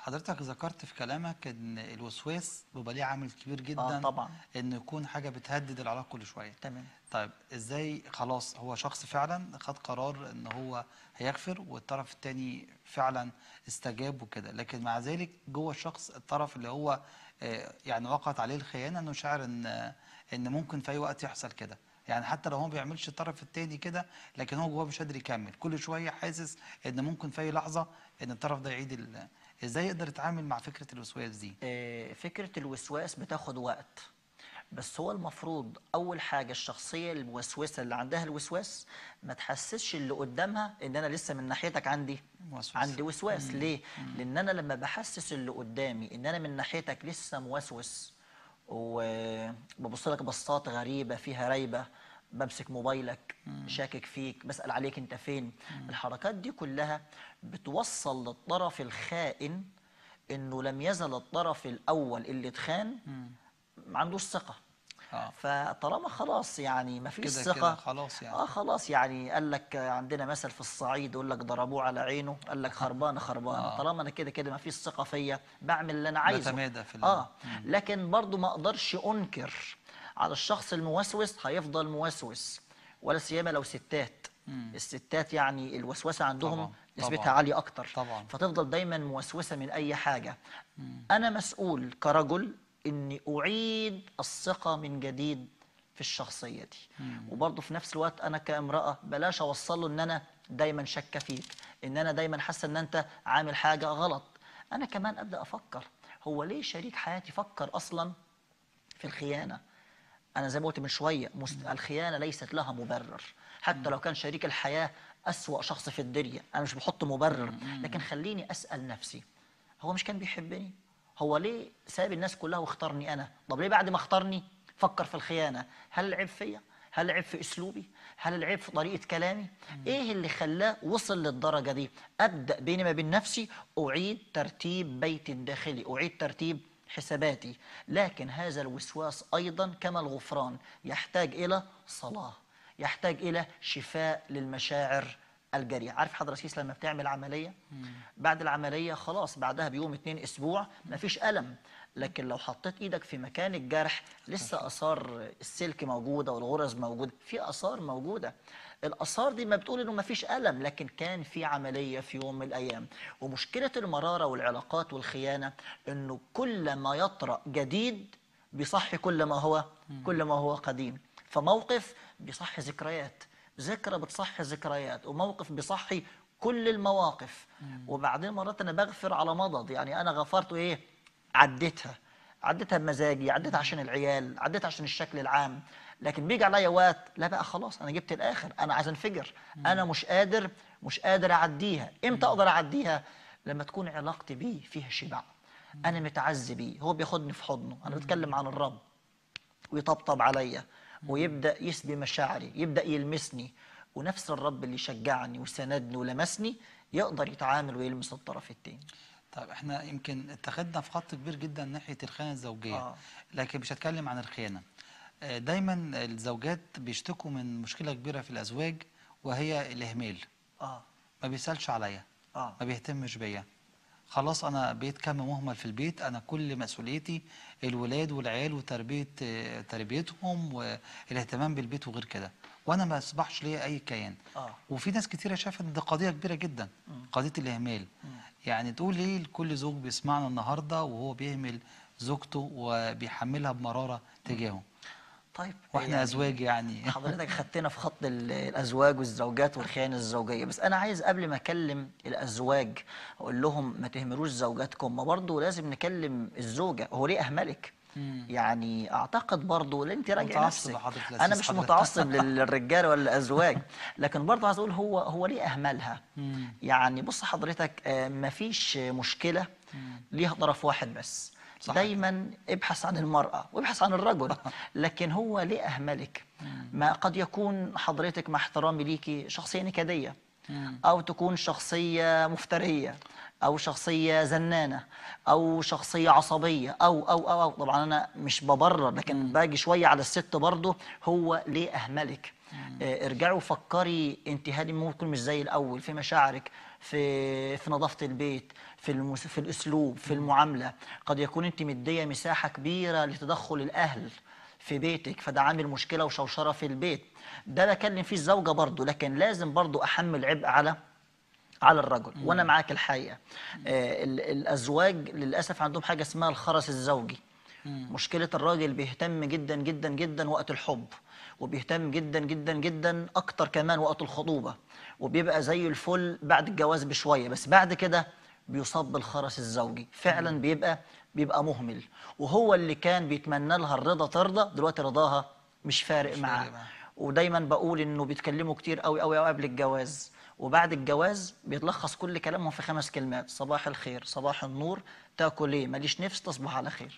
حضرتك ذكرت في كلامك ان الوسواس بيبقى ليه عامل كبير جدا آه طبعا. انه يكون حاجه بتهدد العلاقه كل شويه تمام طيب ازاي خلاص هو شخص فعلا خد قرار ان هو هيغفر والطرف التاني فعلا استجاب وكده لكن مع ذلك جوه الشخص الطرف اللي هو آه، يعني وقعت عليه الخيانه انه شاعر ان آه، ان ممكن في اي وقت يحصل كده يعني حتى لو هو ما بيعملش الطرف التاني كده لكن هو جواه مش قادر يكمل كل شويه حاسس ان ممكن في اي لحظه ان الطرف ده يعيد ال- ازاي يقدر يتعامل مع فكره الوسواس دي آه، فكرة الوسواس بتاخد وقت بس هو المفروض أول حاجة الشخصية الموسوسة اللي عندها الوسواس ما تحسسش اللي قدامها إن أنا لسه من ناحيتك عندي موسوس. عندي وسواس ليه؟ لأن أنا لما بحسس اللي قدامي إن أنا من ناحيتك لسه موسوس وببص لك بصات غريبة فيها ريبة بمسك موبايلك شاكك فيك بسأل عليك انت فين الحركات دي كلها بتوصل للطرف الخائن انه لم يزل الطرف الاول اللي اتخان ما عندوش ثقة آه. فطالما خلاص يعني ما فيش كده ثقة كده خلاص يعني. اه خلاص يعني قال لك عندنا مثل في الصعيد يقول لك ضربوه على عينه قال لك خربانه خربانه آه. طالما انا كده كده ما فيش ثقة فيا بعمل اللي انا عايزه بتمادى في ال- اه لكن برضو ما اقدرش انكر على الشخص الموسوس هيفضل موسوس ولا سيما لو ستات الستات يعني الوسوسه عندهم طبعاً، نسبتها طبعاً. عاليه اكتر طبعاً. فتفضل دايما موسوسه من اي حاجه انا مسؤول كرجل اني اعيد الثقه من جديد في الشخصيه دي وبرضه في نفس الوقت انا كامراه بلاش اوصل له ان انا دايما شاكه فيك ان انا دايما حاسه ان انت عامل حاجه غلط انا كمان ابدا افكر هو ليه شريك حياتي فكر اصلا في الخيانه انا زي ما قلت من شويه مست... الخيانه ليست لها مبرر حتى لو كان شريك الحياه اسوا شخص في الدنيا انا مش بحط مبرر لكن خليني اسال نفسي هو مش كان بيحبني هو ليه ساب الناس كلها واختارني انا طب ليه بعد ما اختارني فكر في الخيانه هل العيب فيا هل العيب في اسلوبي هل العيب في طريقه كلامي ايه اللي خلاه وصل للدرجه دي ابدا بيني ما بين نفسي اعيد ترتيب بيتي الداخلي اعيد ترتيب حساباتي لكن هذا الوسواس ايضا كما الغفران يحتاج الى صلاه يحتاج الى شفاء للمشاعر الجريئه عارف حضرتك سيس لما بتعمل عمليه بعد العمليه خلاص بعدها بيوم اتنين اسبوع مفيش الم لكن لو حطيت ايدك في مكان الجرح لسه اثار السلك موجوده والغرز موجوده في اثار موجوده الاثار دي ما بتقول انه ما فيش الم لكن كان في عمليه في يوم من الايام ومشكله المراره والعلاقات والخيانه انه كل ما يطرا جديد بيصحي كل ما هو كل ما هو قديم فموقف بيصحي ذكريات ذكرى بتصحي ذكريات وموقف بيصحي كل المواقف وبعدين مرات انا بغفر على مضض يعني انا غفرت ايه عديتها عديتها بمزاجي عديتها عشان العيال عديتها عشان الشكل العام لكن بيجي عليا وقت لا بقى خلاص انا جبت الاخر انا عايز انفجر انا مش قادر مش قادر اعديها امتى اقدر اعديها لما تكون علاقتي بيه فيها شبع انا متعزي بيه هو بياخدني في حضنه انا بتكلم عن الرب ويطبطب عليا ويبدا يسبي مشاعري يبدا يلمسني ونفس الرب اللي شجعني وسندني ولمسني يقدر يتعامل ويلمس الطرف التاني طيب احنا يمكن اتخذنا في خط كبير جدا ناحيه الخيانه الزوجيه آه. لكن مش هتكلم عن الخيانه آه، دايما الزوجات بيشتكوا من مشكله كبيره في الازواج وهي الاهمال اه ما بيسالش عليا اه ما بيهتمش بيا خلاص انا بقيت كم مهمل في البيت انا كل مسؤوليتي الولاد والعيال وتربيه آه، تربيتهم والاهتمام بالبيت وغير كده وانا ما اصبحش ليا اي كيان آه. وفي ناس كتيره شافت ان دي قضيه كبيره جدا قضيه الاهمال يعني تقول ليه لكل زوج بيسمعنا النهارده وهو بيهمل زوجته وبيحملها بمراره تجاهه طيب واحنا يعني ازواج يعني حضرتك خدتنا في خط ال- الازواج والزوجات والخيانه الزوجيه بس انا عايز قبل ما اكلم الازواج اقول لهم ما تهملوش زوجاتكم ما برضه لازم نكلم الزوجه هو ليه اهملك يعني اعتقد برضه لان انت راجع متعصب نفسك يا حضرة انا الأسيس مش حضرتك. متعصب لل- للرجاله ولا الازواج لكن برضه عايز اقول هو هو ليه اهملها يعني بص حضرتك آه، مفيش مشكله ليها طرف واحد بس صح دايما ابحث عن المرأة وابحث عن الرجل لكن هو ليه أهملك ما قد يكون حضرتك مع احترامي ليكي شخصية نكدية أو تكون شخصية مفترية أو شخصية زنانة أو شخصية عصبية أو أو أو, أو. طبعا أنا مش ببرر لكن باجي شوية على الست برضه هو ليه أهملك آه، ارجعوا فكري انت هذه ممكن مش زي الأول في مشاعرك في في نظافه البيت في المس... في الاسلوب في المعامله قد يكون انت مديه مساحه كبيره لتدخل الاهل في بيتك فده عامل مشكله وشوشره في البيت ده بكلم فيه الزوجه برضه لكن لازم برضه احمل عبء على على الرجل وانا معاك الحقيقه آه ال- الازواج للاسف عندهم حاجه اسمها الخرس الزوجي مشكله الراجل بيهتم جدا جدا جدا وقت الحب وبيهتم جدا جدا جدا اكتر كمان وقت الخطوبه وبيبقى زي الفل بعد الجواز بشويه بس بعد كده بيصاب بالخرس الزوجي فعلا بيبقى بيبقى مهمل وهو اللي كان بيتمنى لها الرضا ترضى دلوقتي رضاها مش فارق معاه معاه. ودايما بقول انه بيتكلموا كتير قوي قوي قوي قبل الجواز وبعد الجواز بيتلخص كل كلامهم في خمس كلمات صباح الخير صباح النور تاكل ايه ماليش نفس تصبح على خير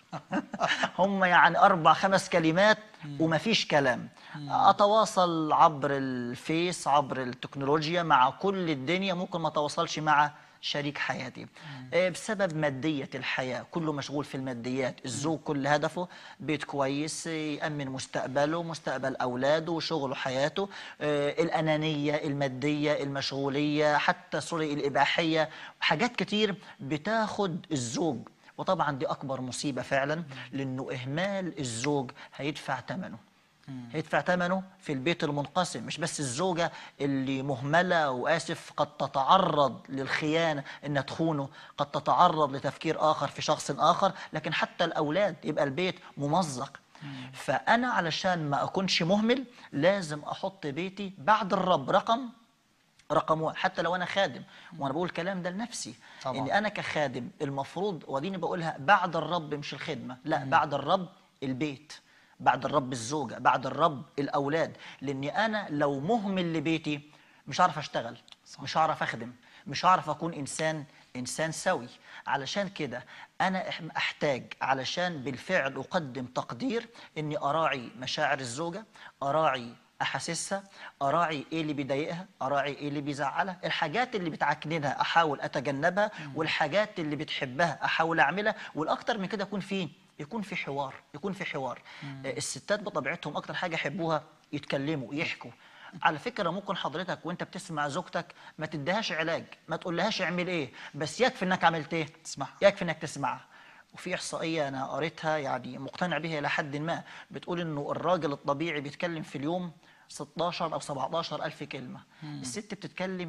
هم يعني اربع خمس كلمات ومفيش كلام اتواصل عبر الفيس عبر التكنولوجيا مع كل الدنيا ممكن ما اتواصلش مع شريك حياتي آه، بسبب مادية الحياة كله مشغول في الماديات الزوج كل هدفه بيت كويس آه، يأمن مستقبله مستقبل أولاده وشغله حياته آه، الأنانية المادية المشغولية حتى سوري الإباحية حاجات كتير بتاخد الزوج وطبعا دي أكبر مصيبة فعلا لأنه إهمال الزوج هيدفع ثمنه هيدفع ثمنه في البيت المنقسم مش بس الزوجة اللي مهملة وآسف قد تتعرض للخيانة إنها تخونه قد تتعرض لتفكير آخر في شخص آخر لكن حتى الأولاد يبقى البيت ممزق فأنا علشان ما أكونش مهمل لازم أحط بيتي بعد الرب رقم رقم واحد حتى لو انا خادم وانا بقول الكلام ده لنفسي طبعاً. ان انا كخادم المفروض وديني بقولها بعد الرب مش الخدمه لا بعد الرب البيت بعد الرب الزوجه بعد الرب الاولاد لاني انا لو مهمل لبيتي مش هعرف اشتغل مش هعرف اخدم مش هعرف اكون انسان انسان سوي علشان كده انا إح- احتاج علشان بالفعل اقدم تقدير اني اراعي مشاعر الزوجه اراعي احاسيسها اراعي ايه اللي بيضايقها اراعي ايه اللي بيزعلها الحاجات اللي بتعكننها احاول اتجنبها والحاجات اللي بتحبها احاول اعملها والاكتر من كده يكون في يكون في حوار يكون في حوار آه، الستات بطبيعتهم اكتر حاجه يحبوها يتكلموا يحكوا على فكره ممكن حضرتك وانت بتسمع زوجتك ما تديهاش علاج ما تقولهاش اعمل ايه بس يكفي انك عملت ايه تسمعها. يكفي انك تسمعها وفي احصائيه انا قريتها يعني مقتنع بها الى حد ما بتقول انه الراجل الطبيعي بيتكلم في اليوم 16 او 17 الف كلمه الست بتتكلم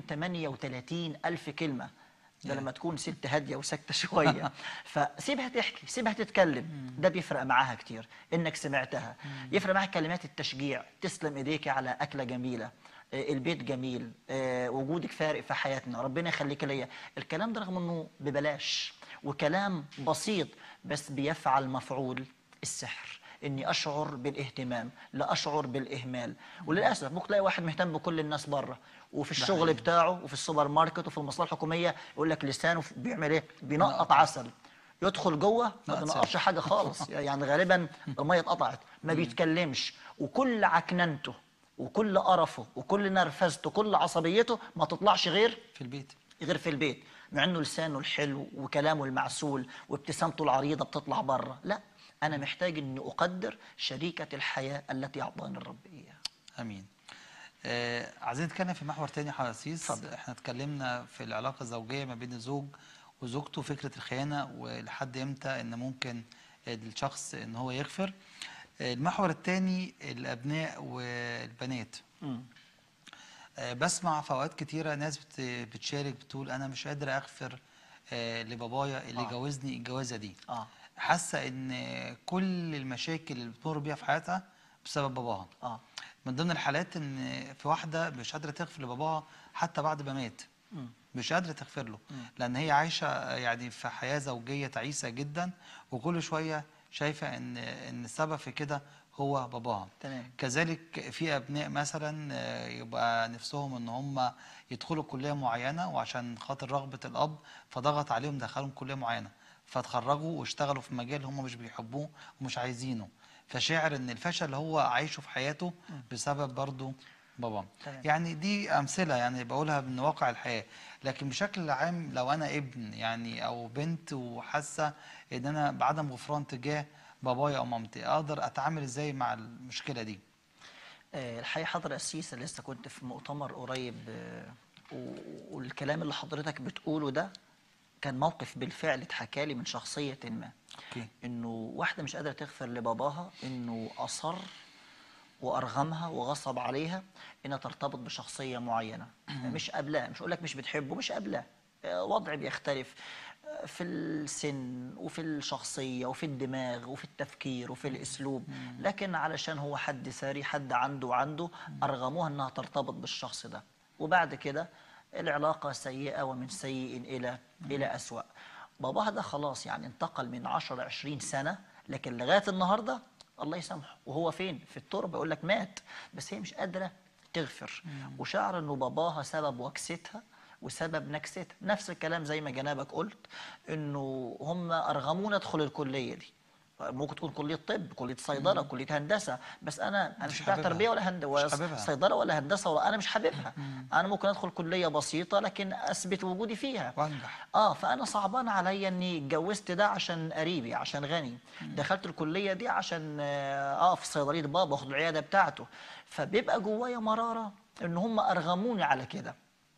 38 الف كلمه ده لما تكون ست هاديه وساكته شويه فسيبها تحكي سيبها تتكلم ده بيفرق معاها كتير انك سمعتها يفرق معاها كلمات التشجيع تسلم ايديك على اكله جميله آه، البيت جميل آه، وجودك فارق في حياتنا ربنا يخليك ليا الكلام ده رغم انه ببلاش وكلام بسيط بس بيفعل مفعول السحر اني اشعر بالاهتمام لا اشعر بالاهمال وللاسف ممكن تلاقي واحد مهتم بكل الناس بره وفي الشغل بتاعه وفي السوبر ماركت وفي المصلحه الحكوميه يقول لك لسانه بيعمل ايه بينقط عسل يدخل جوه ما نقط بينقطش حاجه خالص يعني غالبا الميه اتقطعت ما بيتكلمش وكل عكننته وكل قرفه وكل نرفزته وكل عصبيته ما تطلعش غير في البيت غير في البيت مع انه لسانه الحلو وكلامه المعسول وابتسامته العريضه بتطلع بره لا انا محتاج اني اقدر شريكه الحياه التي اعطاني الرب اياها امين آه عايزين نتكلم في محور تاني حسيس اتفضل. احنا اتكلمنا في العلاقه الزوجيه ما بين الزوج وزوجته فكره الخيانه ولحد امتى ان ممكن الشخص ان هو يغفر آه المحور التاني الابناء والبنات آه، بسمع في اوقات كتيره ناس بت- بتشارك بتقول انا مش قادر اغفر آه، لبابايا اللي آه. جوزني الجوازه دي اه حاسه ان كل المشاكل اللي بتمر بيها في حياتها بسبب باباها اه من ضمن الحالات ان في واحده مش قادره تغفر لباباها حتى بعد ما مات مش قادره تغفر له لان هي عايشه يعني في حياه زوجيه تعيسه جدا وكل شويه شايفه ان ان السبب في كده هو باباها تمام. كذلك في ابناء مثلا آه، يبقى نفسهم ان هم يدخلوا كليه معينه وعشان خاطر رغبه الاب فضغط عليهم دخلهم كليه معينه فتخرجوا واشتغلوا في مجال هم مش بيحبوه ومش عايزينه فشاعر ان الفشل اللي هو عايشه في حياته بسبب برضه بابا تمام. يعني دي امثله يعني بقولها من واقع الحياه لكن بشكل عام لو انا ابن يعني او بنت وحاسه ان انا بعدم غفران تجاه بابايا او مامتي اقدر اتعامل ازاي مع المشكله دي آه، الحقيقه حضر قسيس لسه كنت في مؤتمر قريب آه، و- والكلام اللي حضرتك بتقوله ده كان موقف بالفعل اتحكى لي من شخصية ما اوكي انه واحدة مش قادرة تغفر لباباها انه اصر وارغمها وغصب عليها انها ترتبط بشخصية معينة مش قابلاه مش اقول لك مش بتحبه مش قابلاه آه، وضع بيختلف آه، في السن وفي الشخصية وفي الدماغ وفي التفكير وفي الاسلوب لكن علشان هو حد ثري حد عنده عنده ارغموها انها ترتبط بالشخص ده وبعد كده العلاقة سيئة ومن سيء إلى إلى أسوأ باباها ده خلاص يعني انتقل من 10 20 سنة لكن لغاية النهاردة الله يسامحه وهو فين في التربة يقول لك مات بس هي مش قادرة تغفر وشعر انه باباها سبب وكستها وسبب نكستها نفس الكلام زي ما جنابك قلت انه هم ارغمونا ادخل الكلية دي ممكن تكون كلية طب كلية صيدلة كلية هندسة بس أنا أنا مش مش بتاع حاببها. تربية ولا هندسة مش حاببها. صيدله ولا هندسه ولا انا مش حاببها انا ممكن ادخل كليه بسيطه لكن اثبت وجودي فيها وانجح اه فانا صعبان عليا اني اتجوزت ده عشان قريبي عشان غني دخلت الكليه دي عشان اه آه، في صيدليه بابا اخد العياده بتاعته فبيبقى جوايا مراره ان هم ارغموني على كده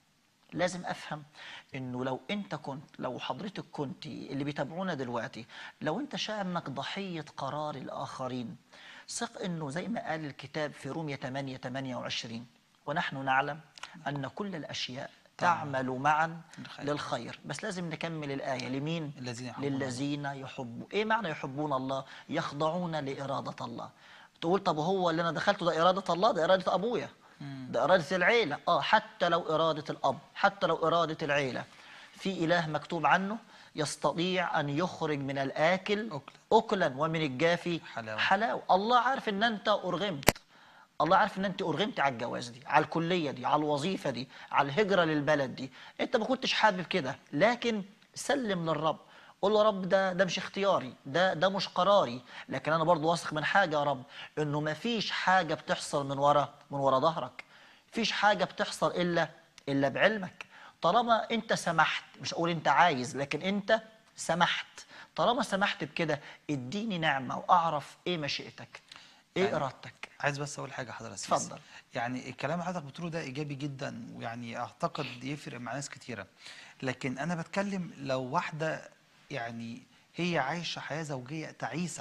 لازم افهم انه لو انت كنت لو حضرتك كنت اللي بيتابعونا دلوقتي لو انت شاعر انك ضحيه قرار الاخرين ثق انه زي ما قال الكتاب في رومية 8 28 ونحن نعلم ان كل الاشياء تعمل معا للخير. للخير بس لازم نكمل الايه لمين الذين يحبون الله. للذين يحبون ايه معنى يحبون الله يخضعون لاراده الله تقول طب هو اللي انا دخلته ده اراده الله ده اراده ابويا ده اراده العيله اه حتى لو اراده الاب حتى لو اراده العيله في اله مكتوب عنه يستطيع ان يخرج من الاكل أكلا. اكلا ومن الجافي حلاوة. حلاوه الله عارف ان انت ارغمت الله عارف ان انت ارغمت على الجواز دي على الكليه دي على الوظيفه دي على الهجره للبلد دي انت ما كنتش حابب كده لكن سلم للرب قول له يا رب ده ده مش اختياري ده ده مش قراري لكن انا برضو واثق من حاجه يا رب انه ما فيش حاجه بتحصل من ورا من ورا ظهرك فيش حاجه بتحصل الا الا بعلمك طالما انت سمحت مش اقول انت عايز لكن انت سمحت طالما سمحت بكده اديني نعمه واعرف ايه مشيئتك ايه يعني ارادتك عايز بس اقول حاجه حضرتك اتفضل. يعني الكلام اللي حضرتك بتقوله ده ايجابي جدا ويعني اعتقد يفرق مع ناس كتيره لكن انا بتكلم لو واحده يعني هي عايشه حياه زوجيه تعيسه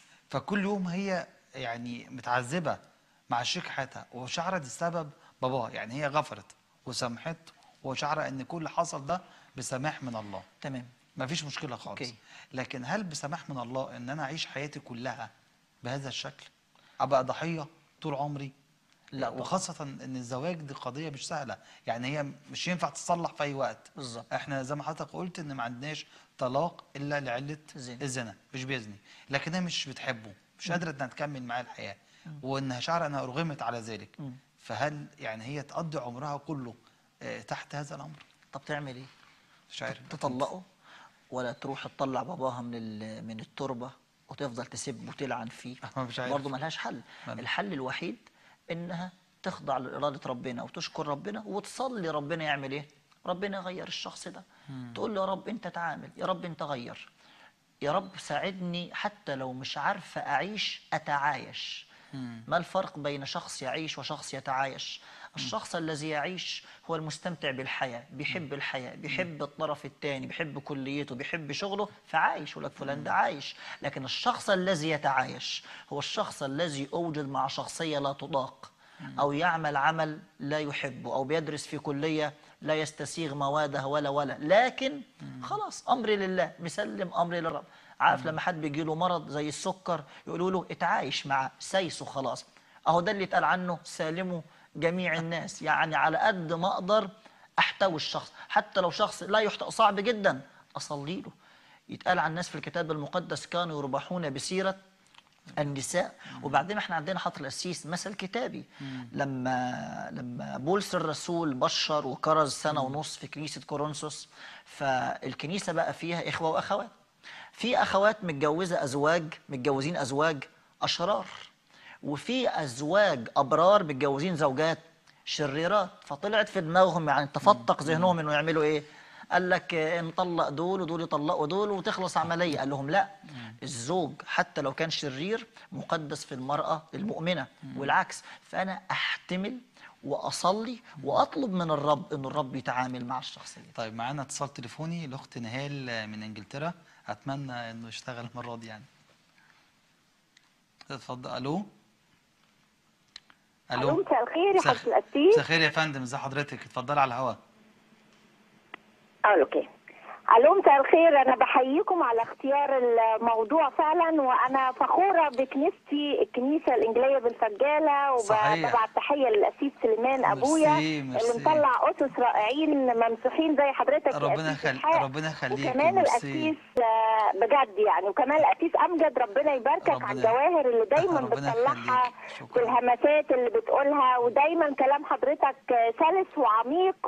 فكل يوم هي يعني متعذبه مع شريك حياتها وشعرت السبب باباها يعني هي غفرت وسامحت وشعر ان كل اللي حصل ده بسماح من الله تمام مفيش مشكله خالص أوكي. لكن هل بسماح من الله ان انا اعيش حياتي كلها بهذا الشكل ابقى ضحيه طول عمري لا طبعا. وخاصه ان الزواج دي قضيه مش سهله يعني هي مش ينفع تصلح في اي وقت بالظبط. احنا زي ما حضرتك قلت ان ما عندناش طلاق الا لعله زنا. الزنا مش بيزني لكن هي مش بتحبه مش قادره انها تكمل معاه الحياه وانها شعر انها ارغمت على ذلك فهل يعني هي تقضي عمرها كله آه، تحت هذا الامر طب تعمل ايه مش عارف تطلقه ولا تروح تطلع باباها من ال- من التربه وتفضل تسب وتلعن فيه مش عارف. برضه ملهاش حل مال. الحل الوحيد انها تخضع لاراده ربنا وتشكر ربنا وتصلي ربنا يعمل ايه ربنا يغير الشخص ده تقول له يا رب انت تعامل يا رب انت غير يا رب ساعدني حتى لو مش عارفه اعيش اتعايش ما الفرق بين شخص يعيش وشخص يتعايش الشخص الذي يعيش هو المستمتع بالحياة بيحب الحياة بيحب الطرف الثاني بيحب كليته بيحب شغله فعايش يقول لك فلان ده عايش لكن الشخص الذي يتعايش هو الشخص الذي أوجد مع شخصية لا تضاق أو يعمل عمل لا يحبه أو بيدرس في كلية لا يستسيغ موادها ولا ولا لكن خلاص أمري لله مسلم أمري للرب عارف لما حد بيجي له مرض زي السكر يقولوا له اتعايش مع سيسه خلاص اهو ده اللي اتقال عنه سالمه جميع الناس يعني على قد ما اقدر احتوي الشخص حتى لو شخص لا يحتوى صعب جدا اصلي له يتقال عن الناس في الكتاب المقدس كانوا يربحون بسيره النساء وبعدين احنا عندنا حط القسيس مثل كتابي لما لما بولس الرسول بشر وكرز سنه ونص في كنيسه كورنثوس فالكنيسه بقى فيها اخوه واخوات في اخوات متجوزه ازواج متجوزين ازواج اشرار وفي ازواج ابرار متجوزين زوجات شريرات فطلعت في دماغهم يعني تفتق ذهنهم انه يعملوا ايه قال لك آه، نطلق دول ودول يطلقوا دول وتخلص عمليه قال لهم لا الزوج حتى لو كان شرير مقدس في المراه المؤمنه والعكس فانا احتمل واصلي واطلب من الرب ان الرب يتعامل مع الشخصيه طيب معانا اتصال تليفوني لاخت نهال من انجلترا اتمنى انه يشتغل المره دي يعني اتفضل الو الو مساء الخير يا مساء- حضرة القسيس مساء الخير يا فندم ازي حضرتك اتفضلي على الهواء اه اوكي الو مساء الخير انا بحييكم على اختيار الموضوع فعلا وانا فخوره بكنيستي الكنيسه الانجيليه بالفجاله صحيح. وببعت تحيه للاسيس سليمان ابويا ميرسي، ميرسي. اللي مطلع اسس رائعين ممسوحين زي حضرتك يا ربنا أسيس يخلي- إسحاق. ربنا يخليكي، وكمان ميرسي. الاسيس آه، بجد يعني وكمان الاسيس امجد ربنا يباركك ربنا- على الجواهر اللي دايما ربنا بتطلعها يخليك. شكراً. في الهمسات اللي بتقولها ودايما كلام حضرتك سلس وعميق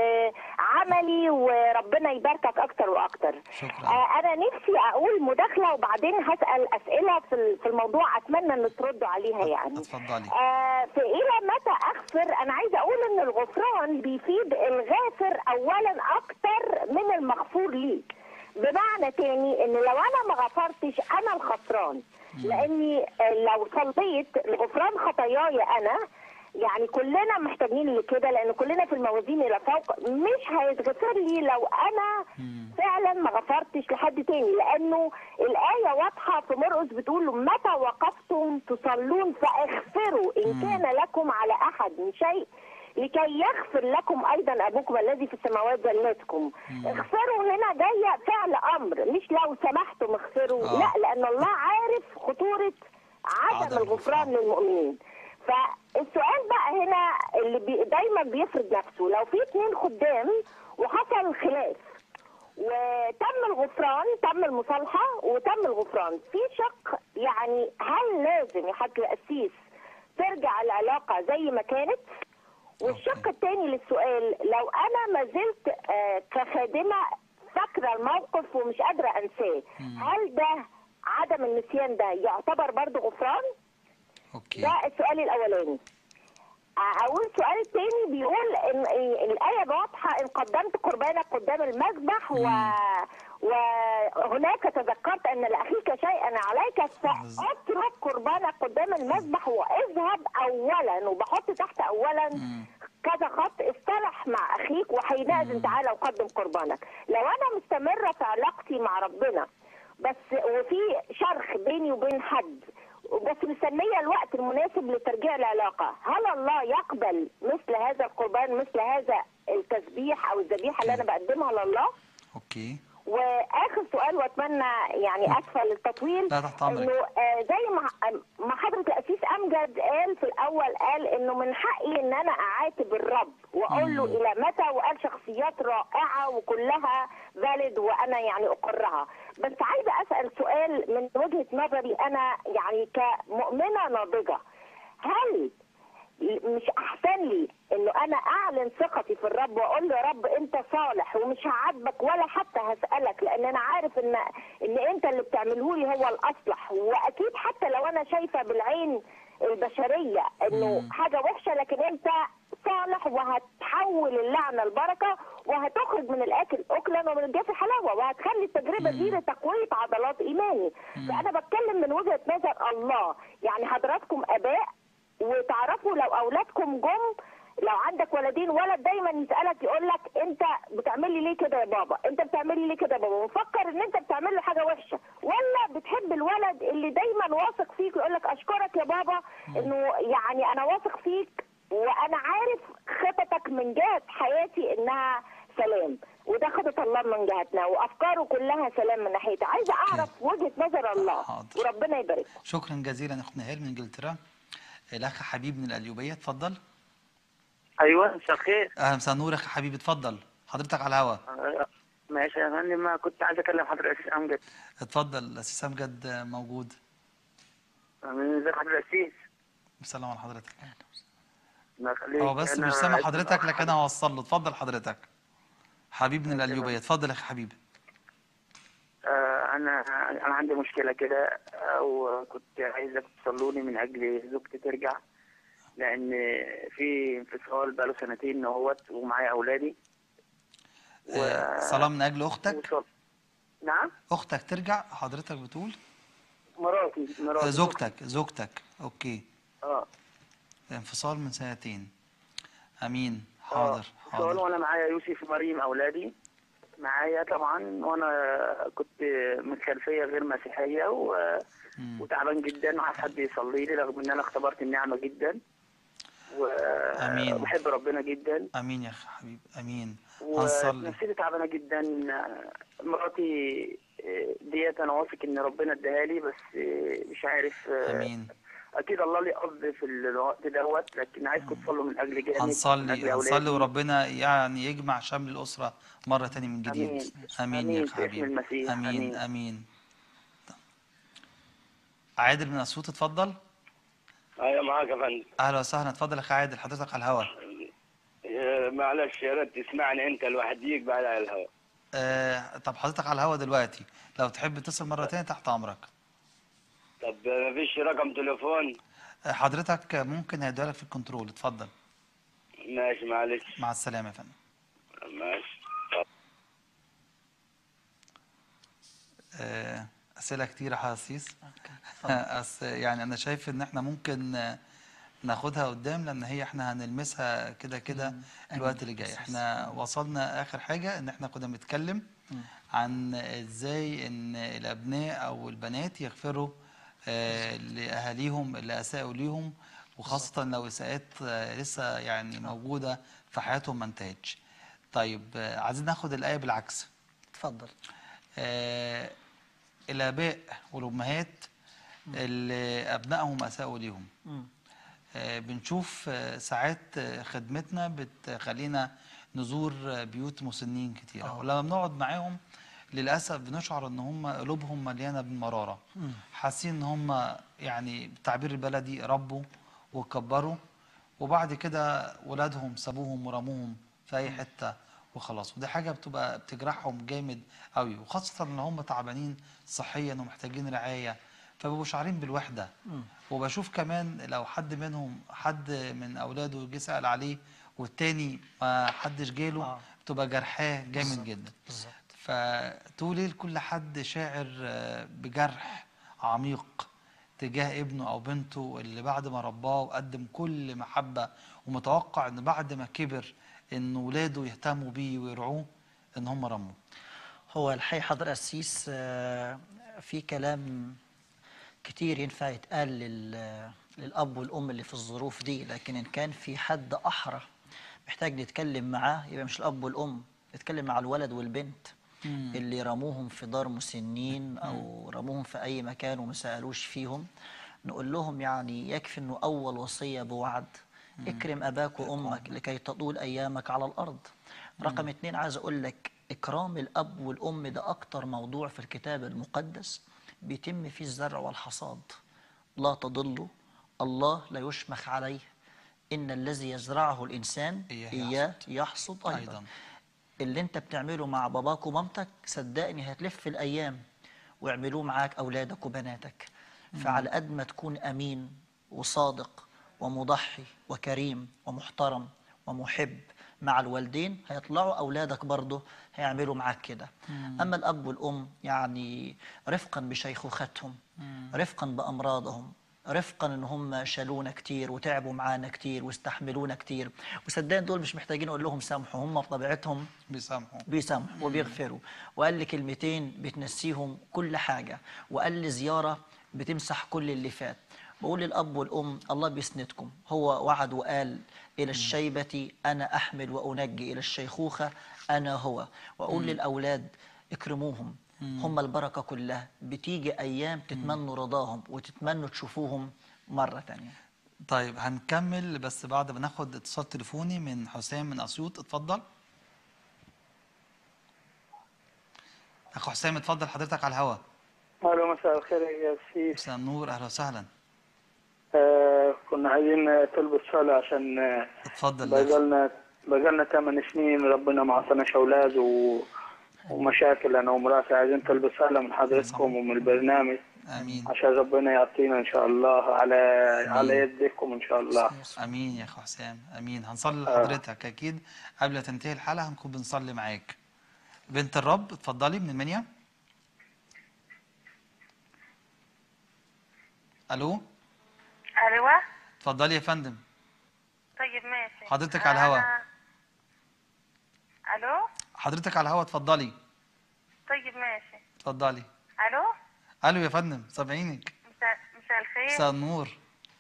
وعملي وربنا يباركك اكتر واكتر شكراً. آه، انا نفسي اقول مداخله وبعدين هسال اسئله في ال- في الموضوع اتمنى ان تردوا عليها يعني اتفضلي. آه، في الى متى اغفر انا عايزه اقول ان الغفران بيفيد الغافر اولا اكتر من المغفور ليه بمعنى تاني ان لو انا ما غفرتش انا الخسران لاني آه، لو صليت لغفران خطاياي انا يعني كلنا محتاجين لكده لان كلنا في الموازين الى فوق مش هيتغفر لي لو انا فعلا ما غفرتش لحد تاني لانه الايه واضحه في مرقس بتقول متى وقفتم تصلون فاغفروا ان كان لكم على احد من شيء لكي يغفر لكم ايضا ابوكم الذي في السماوات ذلتكم اغفروا هنا جايه فعل امر مش لو سمحتم اغفروا آه. لا لان الله عارف خطوره عدم, عدم الغفران للمؤمنين فالسؤال بقى هنا اللي بي دايما بيفرض نفسه لو في اتنين خدام وحصل خلاف وتم الغفران تم المصالحة وتم الغفران في شق يعني هل لازم يا حاج القسيس ترجع العلاقة زي ما كانت والشق الثاني للسؤال لو انا ما زلت آه، كخادمة فاكرة الموقف ومش قادرة انساه هل ده عدم النسيان ده يعتبر برضه غفران؟ اوكي ده السؤال الاولاني اقول السؤال الثاني بيقول ان إيه الايه واضحه ان قدمت قربانك قدام المذبح و وهناك تذكرت ان لاخيك شيئا عليك فاترك قربانك قدام المذبح واذهب اولا وبحط تحت اولا كذا خط اصطلح مع اخيك وحينئذ تعالى وقدم قربانك لو انا مستمره في علاقتي مع ربنا بس وفي شرخ بيني وبين حد بس مستنيه الوقت المناسب لترجيع العلاقه، هل الله يقبل مثل هذا القربان مثل هذا التسبيح او الذبيحه اللي انا بقدمها لله؟ اوكي واخر سؤال واتمنى يعني اسفه للتطويل لا، تحت أمرك. انه آه، زي ما ما حضره الاسيس امجد قال في الاول قال انه من حقي ان انا اعاتب الرب واقول له الى متى وقال شخصيات رائعه وكلها فاليد وانا يعني اقرها بس عايزه اسال سؤال من وجهه نظري انا يعني كمؤمنه ناضجه هل مش احسن لي انه انا اعلن ثقتي في الرب واقول له يا رب انت صالح ومش هعاتبك ولا حتى هسالك لان انا عارف ان ان انت اللي بتعمله لي هو الاصلح واكيد حتى لو انا شايفه بالعين البشريه انه حاجه وحشه لكن انت صالح وهتحول اللعنه لبركه وهتخرج من الاكل اكلا ومن الجاف حلاوه وهتخلي التجربه دي لتقويه عضلات ايماني فانا بتكلم من وجهه نظر الله يعني حضراتكم اباء وتعرفوا لو اولادكم جم لو عندك ولدين ولد دايما يسالك يقول لك انت بتعمل لي ليه كده يا بابا انت بتعمل لي ليه كده يا بابا ومفكر ان انت بتعمل له حاجه وحشه ولا بتحب الولد اللي دايما واثق فيك ويقول لك اشكرك يا بابا انه يعني انا واثق فيك وانا عارف خططك من جهه حياتي انها سلام وده خطط الله من جهتنا وافكاره كلها سلام من ناحيتي عايزه اعرف وجهه نظر الله حاضر. وربنا يبارك شكرا جزيلا اخت نهال من انجلترا الاخ حبيب من القليوبيه اتفضل ايوه مساء الخير اهلا مساء النور يا اخ حبيب اتفضل حضرتك على الهوا آه، ماشي يا فندم ما كنت عايز اكلم حضرتك الاسيس امجد اتفضل الاسيس امجد موجود من ازيك حضرتك الاسيس بسلام على حضرتك الله يخليك هو بس أنا مش سامع عايز- حضرتك لكن انا هوصل له اتفضل حضرتك حبيب من القليوبيه اتفضل يا اخ حبيب آه، انا انا عندي مشكله كده آه، وكنت عايزك تصلوني من اجل زوجتي ترجع لان في انفصال بقاله سنتين اهوت ومعايا اولادي آه، صلاه من اجل اختك وصل- نعم اختك ترجع حضرتك بتقول مراتي مراتي آه، زوجتك زوجتك اوكي اه انفصال من سنتين امين آه، حاضر سؤال حاضر وانا معايا يوسف مريم اولادي معايا طبعا وانا كنت من خلفيه غير مسيحيه و... مم. وتعبان جدا وعايز حد يصلي لي رغم ان انا اختبرت النعمه جدا آمين. وبحب ربنا جدا امين يا اخي حبيب امين هنصلي ونفسيتي تعبانه جدا مراتي ديت انا واثق ان ربنا اداها لي بس مش عارف امين اكيد الله ليه قصد في الوقت دوت لكن عايزكم تصلوا من اجل جامد من هنصلي أجل هنصلي أولادي. وربنا يعني يجمع شمل الأسرة مرة تاني من جديد آمين. امين آمين يا في اسم حبيبي المسيح. امين آمين. امين عادل من اسيوط اتفضل ايوه معاك يا فندم اهلا وسهلا اتفضل يا اخي عادل حضرتك على الهوا إيه، معلش يا ريت تسمعني انت لوحديك بعد على الهواء آه طب حضرتك على الهوا دلوقتي لو تحب تتصل مرة تاني تحت امرك طب مفيش رقم تليفون آه حضرتك ممكن هيديها لك في الكنترول اتفضل ماشي معلش مع السلامة يا فندم ماشي آه، أسئلة كتيرة يا حسيس أس يعني أنا شايف إن إحنا ممكن آه، ناخدها قدام لأن هي إحنا هنلمسها كده كده الوقت اللي جاي إحنا وصلنا آخر حاجة إن إحنا كنا بنتكلم عن إزاي إن الأبناء أو البنات يغفروا آه، لأهاليهم اللي أساءوا ليهم وخاصة لو إساءات آه، لسه يعني موجودة في حياتهم ما انتهتش. طيب آه، عايزين ناخد الآية بالعكس. اتفضل آه، الآباء والأمهات اللي أبنائهم أساءوا ليهم مم. آه، بنشوف آه، ساعات آه، خدمتنا بتخلينا نزور آه، بيوت مسنين كتيرة آه. ولما بنقعد معاهم للأسف بنشعر إن هم قلوبهم مليانة بالمرارة حاسين إن هم يعني بالتعبير البلدي ربوا وكبروا وبعد كده ولادهم سابوهم ورموهم في أي حتة وخلاص ودي حاجة بتبقى بتجرحهم جامد قوي وخاصة إن هم تعبانين صحيا ومحتاجين رعاية فبيبقوا شعرين بالوحدة وبشوف كمان لو حد منهم حد من أولاده جه سأل عليه والتاني ما حدش جاله آه. بتبقى جرحاه جامد جدا بالظبط فتقول كل حد شاعر آه، بجرح عميق تجاه ابنه او بنته اللي بعد ما رباه وقدم كل محبه ومتوقع ان بعد ما كبر ان ولاده يهتموا بيه ويرعوه ان هم رموه هو الحقيقة حضر قسيس آه، في كلام كتير ينفع يتقال لل- للأب والأم اللي في الظروف دي لكن إن كان في حد أحرى محتاج نتكلم معاه يبقى مش الأب والأم نتكلم مع الولد والبنت اللي رموهم في دار مسنين أو رموهم في أي مكان وما سألوش فيهم نقول لهم يعني يكفي إنه أول وصية بوعد اكرم أباك وأمك لكي تطول أيامك على الأرض رقم اتنين عايز أقول لك إكرام الأب والأم ده أكتر موضوع في الكتاب المقدس بيتم فيه الزرع والحصاد لا تضلوا الله لا يشمخ عليه إن الذي يزرعه الإنسان إياه إياه يحصد أيضا, أيضاً. اللي أنت بتعمله مع باباك ومامتك صدقني هتلف الأيام ويعملوه معاك أولادك وبناتك فعلى قد ما تكون أمين وصادق ومضحي وكريم ومحترم ومحب مع الوالدين هيطلعوا أولادك برضه هيعملوا معاك كده أما الأب والأم يعني رفقا بشيخوختهم رفقا بأمراضهم رفقا ان هم شالونا كتير وتعبوا معانا كتير واستحملونا كتير وصدقني دول مش محتاجين اقول لهم سامحوا هم بطبيعتهم بيسامحوا بيسامحوا وبيغفروا وقال لي كلمتين بتنسيهم كل حاجة وقال لي زيارة بتمسح كل اللي فات بقول للأب والأم الله بيسندكم هو وعد وقال إلى الشيبة أنا أحمل وأنجي إلى الشيخوخة أنا هو وأقول للأولاد اكرموهم هم البركة كلها بتيجي أيام تتمنوا رضاهم وتتمنوا تشوفوهم مرة تانية طيب هنكمل بس بعد ما ناخد اتصال تليفوني من حسام من اسيوط اتفضل اخو حسام اتفضل حضرتك على الهوا الو مساء الخير يا سيس مساء النور اهلا وسهلا آه كنا عايزين طلب الصلاة عشان آه، اتفضل يا أخي. بقالنا بقالنا ثمان سنين ربنا ما عطاناش أولاد و... ومشاكل أنا ومراتي عايزين طلب الصلاة من حضرتكم ومن البرنامج امين عشان ربنا يعطينا إن شاء الله على على يدكم إن شاء الله امين يا اخو حسام امين هنصلي لحضرتك اكيد قبل ما تنتهي الحلقه هنكون بنصلي معاك بنت الرب اتفضلي من المنيا الو ايوه اتفضلي يا فندم طيب ماشي حضرتك على الهوا. أنا- الو حضرتك على الهوا اتفضلي طيب ماشي اتفضلي الو الو يا فندم سامعينك مساء مساء الخير مساء النور